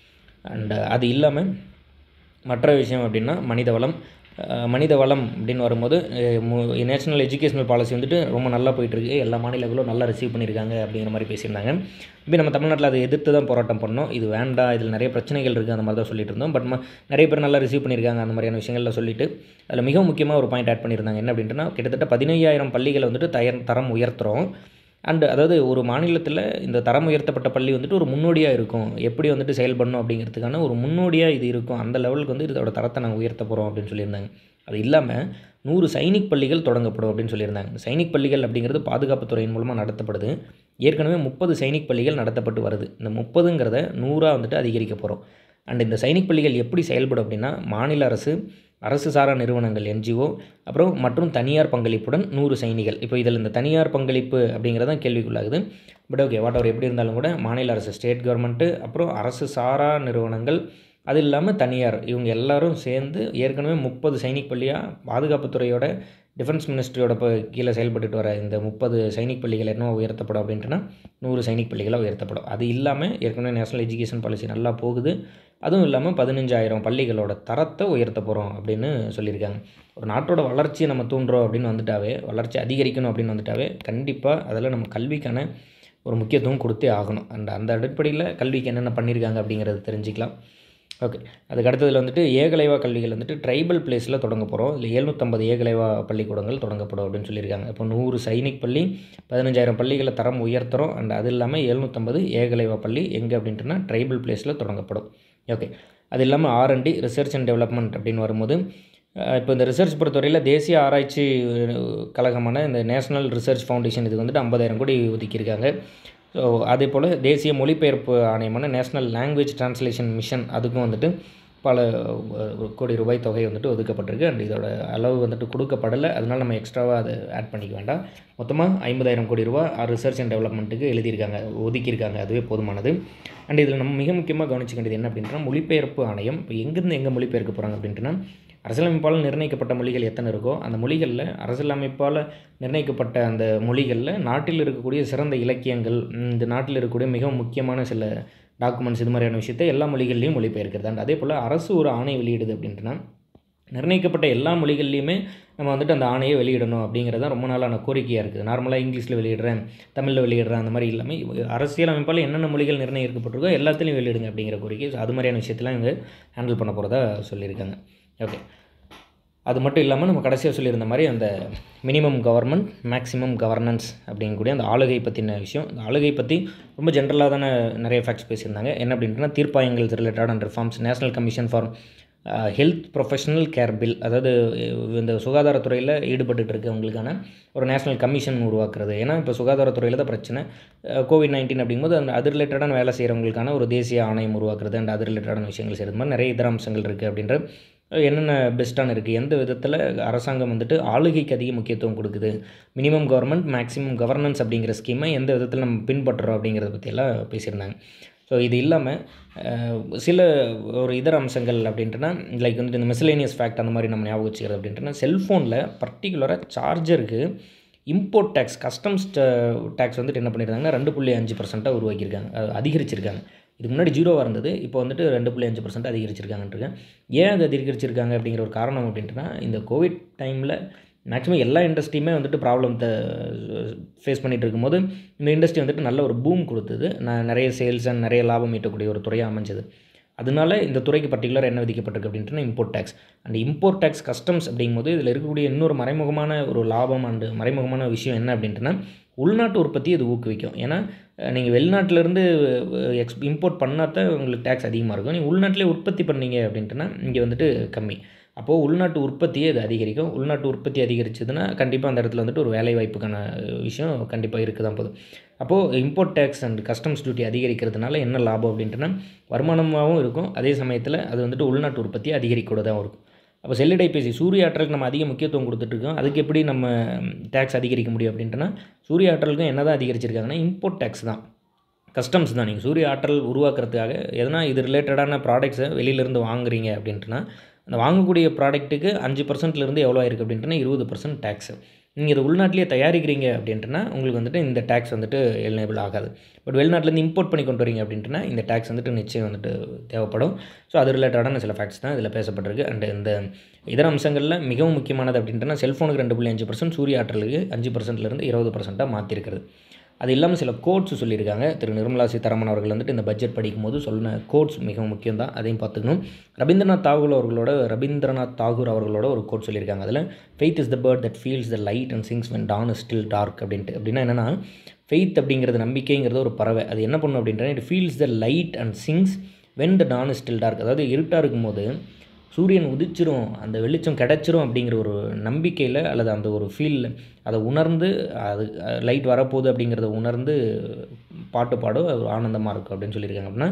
அண்ட் அது இல்லாமல் மற்ற விஷயம் அப்படின்னா மனித வளம் மனித வளம் அப்படின்னு வரும்போது நேஷனல் எஜுகேஷனல் பாலிசி வந்துட்டு ரொம்ப நல்லா போயிட்டுருக்கு எல்லா மாநிலங்களும் நல்லா ரிசீவ் பண்ணியிருக்காங்க அப்படிங்கிற மாதிரி பேசியிருந்தாங்க இப்போ நம்ம தமிழ்நாட்டில் அதை எதிர்த்து தான் போராட்டம் பண்ணோம் இது வேண்டாம் இதில் நிறைய பிரச்சனைகள் இருக்குது அந்த மாதிரி தான் சொல்லிட்டு இருந்தோம் பட் நிறைய பேர் நல்லா ரிசீவ் பண்ணியிருக்காங்க அந்த மாதிரியான விஷயங்கள்லாம் சொல்லிட்டு அதில் மிகவும் முக்கியமாக ஒரு பாயிண்ட் ஆட் பண்ணியிருந்தாங்க என்ன அப்படின்ட்டுனா கிட்டத்தட்ட பதினையாயிரம் பள்ளிகளை வந்துட்டு தயர் தரம் உயர்த்துகிறோம் அண்டு அதாவது ஒரு மாநிலத்தில் இந்த தரம் உயர்த்தப்பட்ட பள்ளி வந்துட்டு ஒரு முன்னோடியாக இருக்கும் எப்படி வந்துட்டு செயல்படணும் அப்படிங்கிறதுக்கான ஒரு முன்னோடியாக இது இருக்கும் அந்த லெவலுக்கு வந்து இதோட தரத்தை நாங்கள் உயர்த்த போகிறோம் அப்படின்னு சொல்லியிருந்தாங்க அது இல்லாமல் நூறு சைனிக் பள்ளிகள் தொடங்கப்படும் அப்படின்னு சொல்லியிருந்தாங்க சைனிக் பள்ளிகள் அப்படிங்கிறது பாதுகாப்புத்துறையின் மூலமாக நடத்தப்படுது ஏற்கனவே முப்பது சைனிக் பள்ளிகள் நடத்தப்பட்டு வருது இந்த முப்பதுங்கிறத நூறாக வந்துட்டு அதிகரிக்க போகிறோம் அண்ட் இந்த சைனிக் பள்ளிகள் எப்படி செயல்படும் அப்படின்னா மாநில அரசு அரசு சாரா நிறுவனங்கள் என்ஜிஓ அப்புறம் மற்றும் தனியார் பங்களிப்புடன் நூறு சைனிகள் இப்போ இதில் இந்த தனியார் பங்களிப்பு அப்படிங்கிறதான் கேள்விக்குள்ளாகுது பட் ஓகே வாட் அவர் எப்படி இருந்தாலும் கூட மாநில அரசு ஸ்டேட் கவர்மெண்ட்டு அப்புறம் அரசு சாரா நிறுவனங்கள் அது இல்லாமல் தனியார் இவங்க எல்லாரும் சேர்ந்து ஏற்கனவே முப்பது சைனிக் பள்ளியாக பாதுகாப்புத்துறையோட டிஃபென்ஸ் மினிஸ்ட்ரியோட இப்போ கீழே செயல்பட்டுட்டு வர இந்த முப்பது சைனிக் பள்ளிகள் என்ன உயர்த்தப்படும் அப்படின்ட்டுனா நூறு சைனிக் பள்ளிகளாக உயர்த்தப்படும் அது இல்லாமல் ஏற்கனவே நேஷனல் எஜுகேஷன் பாலிசி நல்லா போகுது அதுவும் இல்லாமல் பதினஞ்சாயிரம் பள்ளிகளோட தரத்தை உயர்த்த போகிறோம் அப்படின்னு சொல்லியிருக்காங்க ஒரு நாட்டோட வளர்ச்சியை நம்ம தூண்டுறோம் அப்படின்னு வந்துட்டாவே வளர்ச்சி அதிகரிக்கணும் அப்படின்னு வந்துட்டாவே கண்டிப்பாக அதில் நம்ம கல்விக்கான ஒரு முக்கியத்துவம் கொடுத்தே ஆகணும் அந்த அந்த அடிப்படையில் கல்விக்கு என்னென்ன பண்ணியிருக்காங்க அப்படிங்கிறத தெரிஞ்சுக்கலாம் ஓகே அதுக்கு அடுத்ததில் வந்துட்டு ஏகலைவா கல்விகள் வந்துட்டு ட்ரைபல் பிளேஸில் தொடங்க போகிறோம் இல்லை எழுநூற்றம்பது ஏகலைவா பள்ளிக்கூடங்கள் தொடங்கப்படும் அப்படின்னு சொல்லியிருக்காங்க இப்போ நூறு சைனிக் பள்ளி பதினஞ்சாயிரம் பள்ளிகளை தரம் உயர்த்துறோம் அண்ட் அது இல்லாமல் எழுநூற்றம்பது ஏகலைவா பள்ளி எங்கே அப்படின்ட்டுனா ட்ரைபல் பிளேஸில் தொடங்கப்படும் ஓகே அது இல்லாமல் ஆர்என்டி ரிசர்ச் அண்ட் டெவலப்மெண்ட் அப்படின்னு வரும்போது இப்போ இந்த ரிசர்ச் பொறுத்தவரையில் தேசிய ஆராய்ச்சி கழகமான இந்த நேஷனல் ரிசர்ச் ஃபவுண்டேஷன் இதுக்கு வந்துட்டு ஐம்பதாயிரம் கோடி ஒதுக்கியிருக்காங்க ஸோ அதே போல் தேசிய மொழிபெயர்ப்பு ஆணையமான நேஷ்னல் லாங்குவேஜ் ட்ரான்ஸ்லேஷன் மிஷன் அதுக்கும் வந்துட்டு பல கோடி ரூபாய் தொகை வந்துட்டு ஒதுக்கப்பட்டிருக்கு அண்ட் இதோட அளவு வந்துட்டு கொடுக்கப்படலை அதனால் நம்ம எக்ஸ்ட்ராவாக அதை ஆட் பண்ணிக்க வேண்டாம் மொத்தமாக ஐம்பதாயிரம் கோடி ரூபா ரிசர்ச் அண்ட் டெவலப்மெண்ட்டுக்கு எழுதியிருக்காங்க ஒதுக்கியிருக்காங்க அதுவே போதுமானது அண்ட் இதில் நம்ம மிக முக்கியமாக கவனிச்சிக்க வேண்டியது என்ன அப்படின்னா மொழிபெயர்ப்பு ஆணையம் இப்போ எங்கேருந்து எங்கே மொழிபெயர்க்க போகிறாங்க அப்படின்ட்டுனா அரசியலமைப்பால் நிர்ணயிக்கப்பட்ட மொழிகள் எத்தனை இருக்கோ அந்த மொழிகளில் அரசியலமைப்பால் நிர்ணயிக்கப்பட்ட அந்த மொழிகளில் நாட்டில் இருக்கக்கூடிய சிறந்த இலக்கியங்கள் இந்த நாட்டில் இருக்கக்கூடிய மிகவும் முக்கியமான சில டாக்குமெண்ட்ஸ் இது மாதிரியான விஷயத்தை எல்லா மொழிகள்லையும் மொழிபெயர்க்கிறது அண்ட் அதே போல் அரசு ஒரு ஆணை வெளியிடுது அப்படின்ட்டுனா நிர்ணயிக்கப்பட்ட எல்லா மொழிகள்லையுமே நம்ம வந்துட்டு அந்த ஆணையை வெளியிடணும் அப்படிங்கிறது தான் ரொம்ப நாளான கோரிக்கையாக இருக்குது நார்மலாக இங்கிலீஷில் வெளியிடுறேன் தமிழில் வெளியிடுறேன் அந்த மாதிரி இல்லாமல் அரசியல் அமைப்பால் என்னென்ன மொழிகள் நிர்ணயிக்கப்பட்டிருக்கோ எல்லாத்துலேயும் வெளியிடுங்க அப்படிங்கிற கோரிக்கை ஸோ அது மாதிரியான விஷயத்தெல்லாம் இவங்க ஹேண்டில் பண்ண போகிறதா சொல்லியிருக்காங்க ஓகே அது மட்டும் இல்லாமல் நம்ம கடைசியாக சொல்லியிருந்த மாதிரி அந்த மினிமம் கவர்மெண்ட் மேக்ஸிமம் கவர்னன்ஸ் அப்படிங்கக்கூடிய அந்த ஆளுகை பற்றின விஷயம் அந்த ஆளுகை பற்றி ரொம்ப ஜென்ரலாக தானே நிறைய ஃபேக்ட்ஸ் பேசியிருந்தாங்க என்ன அப்படின்ட்டுனா தீர்ப்பாயங்கள் related and reforms national commission for health professional care bill அதாவது இந்த சுகாதாரத்துறையில் ஈடுபட்டு இருக்கவங்களுக்கான ஒரு நேஷனல் கமிஷன் உருவாக்குறது ஏன்னா இப்போ சுகாதாரத்துறையில் தான் பிரச்சனை கோவிட் நைன்டீன் அப்படிங்கும்போது அந்த அது ரிலேட்டடான வேலை செய்கிறவங்களுக்கான ஒரு தேசிய ஆணையம் உருவாக்குறது அண்ட் அது ரிலேட்டடான விஷயங்கள் செய்கிறது மாதிரி நிறைய இதர அம்சங்கள் இருக்குது அப்படின்ற என்னென்ன பெஸ்ட்டான இருக்குது எந்த விதத்தில் அரசாங்கம் வந்துட்டு ஆளுகைக்கு அதிக முக்கியத்துவம் கொடுக்குது மினிமம் கவர்மெண்ட் மேக்ஸிமம் கவர்னன்ஸ் அப்படிங்கிற ஸ்கீமை எந்த விதத்தில் நம்ம பின்பற்றுறோம் அப்படிங்கிறத பற்றியெல்லாம் பேசியிருந்தாங்க ஸோ இது இல்லாமல் சில ஒரு இதர அம்சங்கள் அப்படின்ட்டுனா லைக் வந்துட்டு இந்த மிஸ்லேனியஸ் ஃபேக்ட் அந்த மாதிரி நம்ம ஞாபகம் வச்சுக்கிறது அப்படின்ட்டுனா செல்ஃபோனில் பர்டிகுலராக சார்ஜருக்கு இம்போர்ட் டேக்ஸ் கஸ்டம்ஸ் டேக்ஸ் வந்துட்டு என்ன பண்ணியிருக்காங்கன்னா ரெண்டு புள்ளி அஞ்சு பர்சென்ட்டாக உருவாக்கியிருக்காங்க அதிகரிச்சிருக்காங்க இதுக்கு முன்னாடி ஜீரோவாக இருந்தது இப்போ வந்துட்டு ரெண்டு புள்ளி அஞ்சு பர்சன்ட் அதிகரிச்சிருக்காங்கன்றிருக்கேன் ஏன் அது அதிகரிச்சிருக்காங்க அப்படிங்கிற ஒரு காரணம் அப்படின்ட்டுனா இந்த கோவிட் டைமில் மேக்ஸிமம் எல்லா இண்டஸ்ட்ரியுமே வந்துட்டு ப்ராப்ளத்தை ஃபேஸ் பண்ணிகிட்டு இருக்கும்போது இந்த இண்டஸ்ட்ரி வந்துட்டு நல்ல ஒரு பூம் கொடுத்தது நான் நிறைய சேல்ஸ் அண்ட் நிறைய லாபம் ஈட்டக்கூடிய ஒரு துறையாக அமைஞ்சது அதனால இந்த துறைக்கு பர்டிகுலர் என்ன விதிக்கப்பட்டிருக்கு அப்படின்ட்டு இம்போர்ட் டேக்ஸ் அந்த இம்போர்ட் டேக்ஸ் கஸ்டம்ஸ் அப்படிங்கும்போது இதில் இருக்கக்கூடிய இன்னொரு மறைமுகமான ஒரு லாபம் அண்டு மறைமுகமான விஷயம் என்ன அப்படின்ட்டுனா உள்நாட்டு உற்பத்தி இது ஊக்குவிக்கும் ஏன்னா நீங்கள் வெளிநாட்டிலேருந்து எக்ஸ் இம்போர்ட் பண்ணால் தான் உங்களுக்கு டேக்ஸ் அதிகமாக இருக்கும் நீங்கள் உள்நாட்டிலே உற்பத்தி பண்ணீங்க அப்படின்ட்டுனா இங்கே வந்துட்டு கம்மி அப்போது உள்நாட்டு உற்பத்தியே இது அதிகரிக்கும் உள்நாட்டு உற்பத்தி அதிகரிச்சதுன்னா கண்டிப்பாக அந்த இடத்துல வந்துட்டு ஒரு வேலை வாய்ப்புக்கான விஷயம் கண்டிப்பாக இருக்க தான் போதும் அப்போது import tax and customs duty அதிகரிக்கிறதுனால என்ன லாபம் அப்படின்ட்டுனா வருமானமாகவும் இருக்கும் அதே சமயத்தில் அது வந்துட்டு உள்நாட்டு உற்பத்தியை அதிகரிக்கூட தான் இருக்கும் அப்போ செல்லிடைப்பேசி சூரிய ஆற்றலுக்கு நம்ம அதிக முக்கியத்துவம் கொடுத்துட்ருக்கோம் அதுக்கு எப்படி நம்ம டேக்ஸ் அதிகரிக்க முடியும் அப்படின்ட்டுனா சூரிய ஆற்றலுக்கும் என்ன தான் அதிகரிச்சிருக்காங்கன்னா இம்போர்ட் டேக்ஸ் தான் கஸ்டம்ஸ் தான் நீங்கள் சூரிய ஆற்றல் உருவாக்குறதுக்காக எதனா இது ரிலேட்டடான ப்ராடக்ட்ஸை வெளியிலேருந்து வாங்குறீங்க அப்படின்ட்டுனா அந்த வாங்கக்கூடிய ப்ராடக்ட்டுக்கு அஞ்சு பர்சன்ட்லேருந்து எவ்வளோ இருக்குது அப்படின்ட்டுனா இருபது பர்சன்ட் டேக்ஸு நீங்கள் இதை உள்நாட்டிலேயே தயாரிக்கிறீங்க அப்படின்ட்டுனா உங்களுக்கு வந்துட்டு இந்த டேக்ஸ் வந்துட்டு எலினேபிள் ஆகாது பட் வெளிநாட்டிலேருந்து இம்போர்ட் பண்ணி கொண்டு வரீங்க அப்படின்ட்டுனா இந்த டேக்ஸ் வந்துட்டு நிச்சயம் வந்துட்டு தேவைப்படும் ஸோ அது ரிலேட்டடான சில ஃபேக்ட்ஸ் தான் இதில் பேசப்பட்டிருக்கு அண்ட் இந்த இதர அம்சங்களில் மிகவும் முக்கியமானது அப்படின்ட்டுனா செல்ஃபோனுக்கு ரெண்டு புள்ளி அஞ்சு பர்சன்ட் சூரிய ஆற்றலுக்கு அஞ்சு பர்சன்ட்லேருந்து இருபது பர்சன்ட்டாக மாற்றிருக்கிறது அது இல்லாமல் சில கோட்ஸ் சொல்லியிருக்காங்க திரு நிர்மலா சீதாராமன் அவர்கள் வந்துட்டு இந்த பட்ஜெட் படிக்கும் போது சொன்ன கோட்ஸ் மிகவும் முக்கியம் தான் அதையும் பார்த்துக்கணும் ரவீந்திரநாத் தாகூர் அவர்களோட ரவீந்திரநாத் தாகூர் அவர்களோட ஒரு கோட் சொல்லியிருக்காங்க அதில் faith is the bird that feels the light and sings when dawn is still dark அப்படின்ட்டு அப்படின்னா என்னென்னா ஃபெய்த் அப்படிங்கிறது நம்பிக்கைங்கிறது ஒரு பறவை அது என்ன பண்ணும் அப்படின்றா it feels the light and sings when the dawn is still dark அதாவது இருட்டாக இருக்கும்போது சூரியன் உதிச்சிரும் அந்த வெளிச்சம் கிடச்சிரும் அப்படிங்கிற ஒரு நம்பிக்கையில் அல்லது அந்த ஒரு ஃபீலில் அதை உணர்ந்து அது லைட் வரப்போகுது அப்படிங்கிறத உணர்ந்து பாட்டு பாடும் ஒரு ஆனந்தமாக இருக்கும் அப்படின்னு சொல்லியிருக்காங்க அப்படின்னா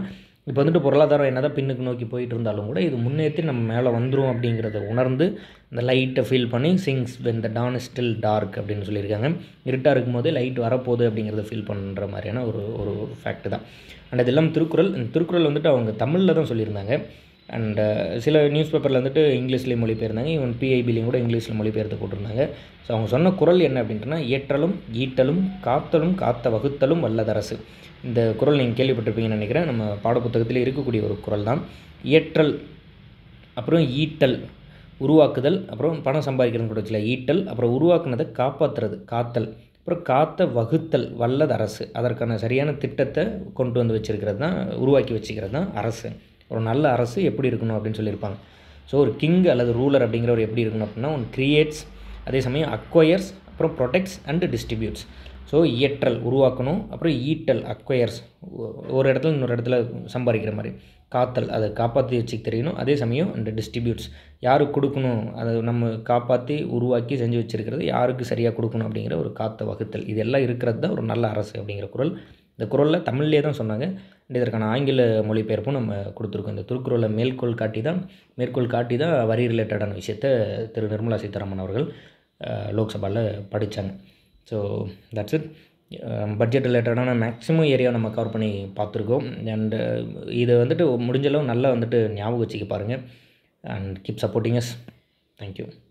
இப்போ வந்துட்டு பொருளாதாரம் என்ன தான் பின்னுக்கு நோக்கி போயிட்டு இருந்தாலும் கூட இது முன்னேற்றி நம்ம மேலே வந்துடும் அப்படிங்கிறத உணர்ந்து இந்த லைட்டை ஃபீல் பண்ணி sings when the dawn still dark அப்படின்னு சொல்லியிருக்காங்க இருட்டாக இருக்கும்போதே லைட் வரப்போகுது அப்படிங்கிறத ஃபீல் பண்ணுற மாதிரியான ஒரு ஒரு ஃபேக்ட் தான் அண்ட் இதெல்லாம் திருக்குறள் இந்த திருக்குறள் வந்துட்டு அவங்க தமிழில் தான் சொல்லியிருந்தாங்க அண்ட் சில நியூஸ் பேப்பரில் வந்துட்டு இங்கிலீஷ்லேயும் மொழிபெயர்ந்தாங்க ஈவன் பிஐபிலையும் கூட இங்கிலீஷில் மொழிபெயர்த்து போட்டிருந்தாங்க ஸோ அவங்க சொன்ன குரல் என்ன அப்படின்ட்டுனா ஏற்றலும் ஈட்டலும் காத்தலும் காத்த வகுத்தலும் வல்லதரசு இந்த குரல் நீங்கள் கேள்விப்பட்டிருப்பீங்கன்னு நினைக்கிறேன் நம்ம பாடப்புத்தகத்தில் இருக்கக்கூடிய ஒரு குரல் தான் ஏற்றல் அப்புறம் ஈட்டல் உருவாக்குதல் அப்புறம் பணம் சம்பாதிக்கிறதுன்னு கூட வச்சுல ஈட்டல் அப்புறம் உருவாக்குனதை காப்பாற்றுறது காத்தல் அப்புறம் காத்த வகுத்தல் வல்லது அரசு அதற்கான சரியான திட்டத்தை கொண்டு வந்து வச்சுருக்கிறது தான் உருவாக்கி வச்சுக்கிறது தான் அரசு ஒரு நல்ல அரசு எப்படி இருக்கணும் அப்படின்னு சொல்லியிருப்பாங்க ஸோ ஒரு கிங் அல்லது ரூலர் அப்படிங்கிறவர் எப்படி இருக்கணும் அப்படின்னா ஒன் கிரியேட்ஸ் அதே சமயம் அக்வயர்ஸ் அப்புறம் ப்ரொடெக்ட்ஸ் அண்டு டிஸ்ட்ரிபியூட்ஸ் ஸோ இயற்றல் உருவாக்கணும் அப்புறம் ஈட்டல் அக்வயர்ஸ் ஒரு இடத்துல இன்னொரு இடத்துல சம்பாதிக்கிற மாதிரி காத்தல் அதை காப்பாற்றி வச்சுக்க தெரியணும் அதே சமயம் அந்த டிஸ்ட்ரிபியூட்ஸ் யாருக்கு கொடுக்கணும் அதை நம்ம காப்பாற்றி உருவாக்கி செஞ்சு வச்சுருக்கிறது யாருக்கு சரியாக கொடுக்கணும் அப்படிங்கிற ஒரு காத்த வகுத்தல் இதெல்லாம் இருக்கிறது தான் ஒரு நல்ல அரசு அப்படிங்கிற குரல் இந்த குரலில் தமிழ்லேயே தான் சொன்னாங்க அண்ட் இதற்கான ஆங்கில மொழிபெயர்ப்பும் நம்ம கொடுத்துருக்கோம் இந்த திருக்குறளை மேற்கோள் காட்டி தான் மேற்கோள் காட்டி தான் வரி ரிலேட்டடான விஷயத்த திரு நிர்மலா சீதாராமன் அவர்கள் லோக்சபாவில் படித்தாங்க ஸோ தட்ஸ் இட் பட்ஜெட் ரிலேட்டடான மேக்ஸிமம் ஏரியா நம்ம கவர் பண்ணி பார்த்துருக்கோம் அண்டு இதை வந்துட்டு முடிஞ்சளவு நல்லா வந்துட்டு ஞாபகம் வச்சுக்க பாருங்கள் and keep supporting us thank you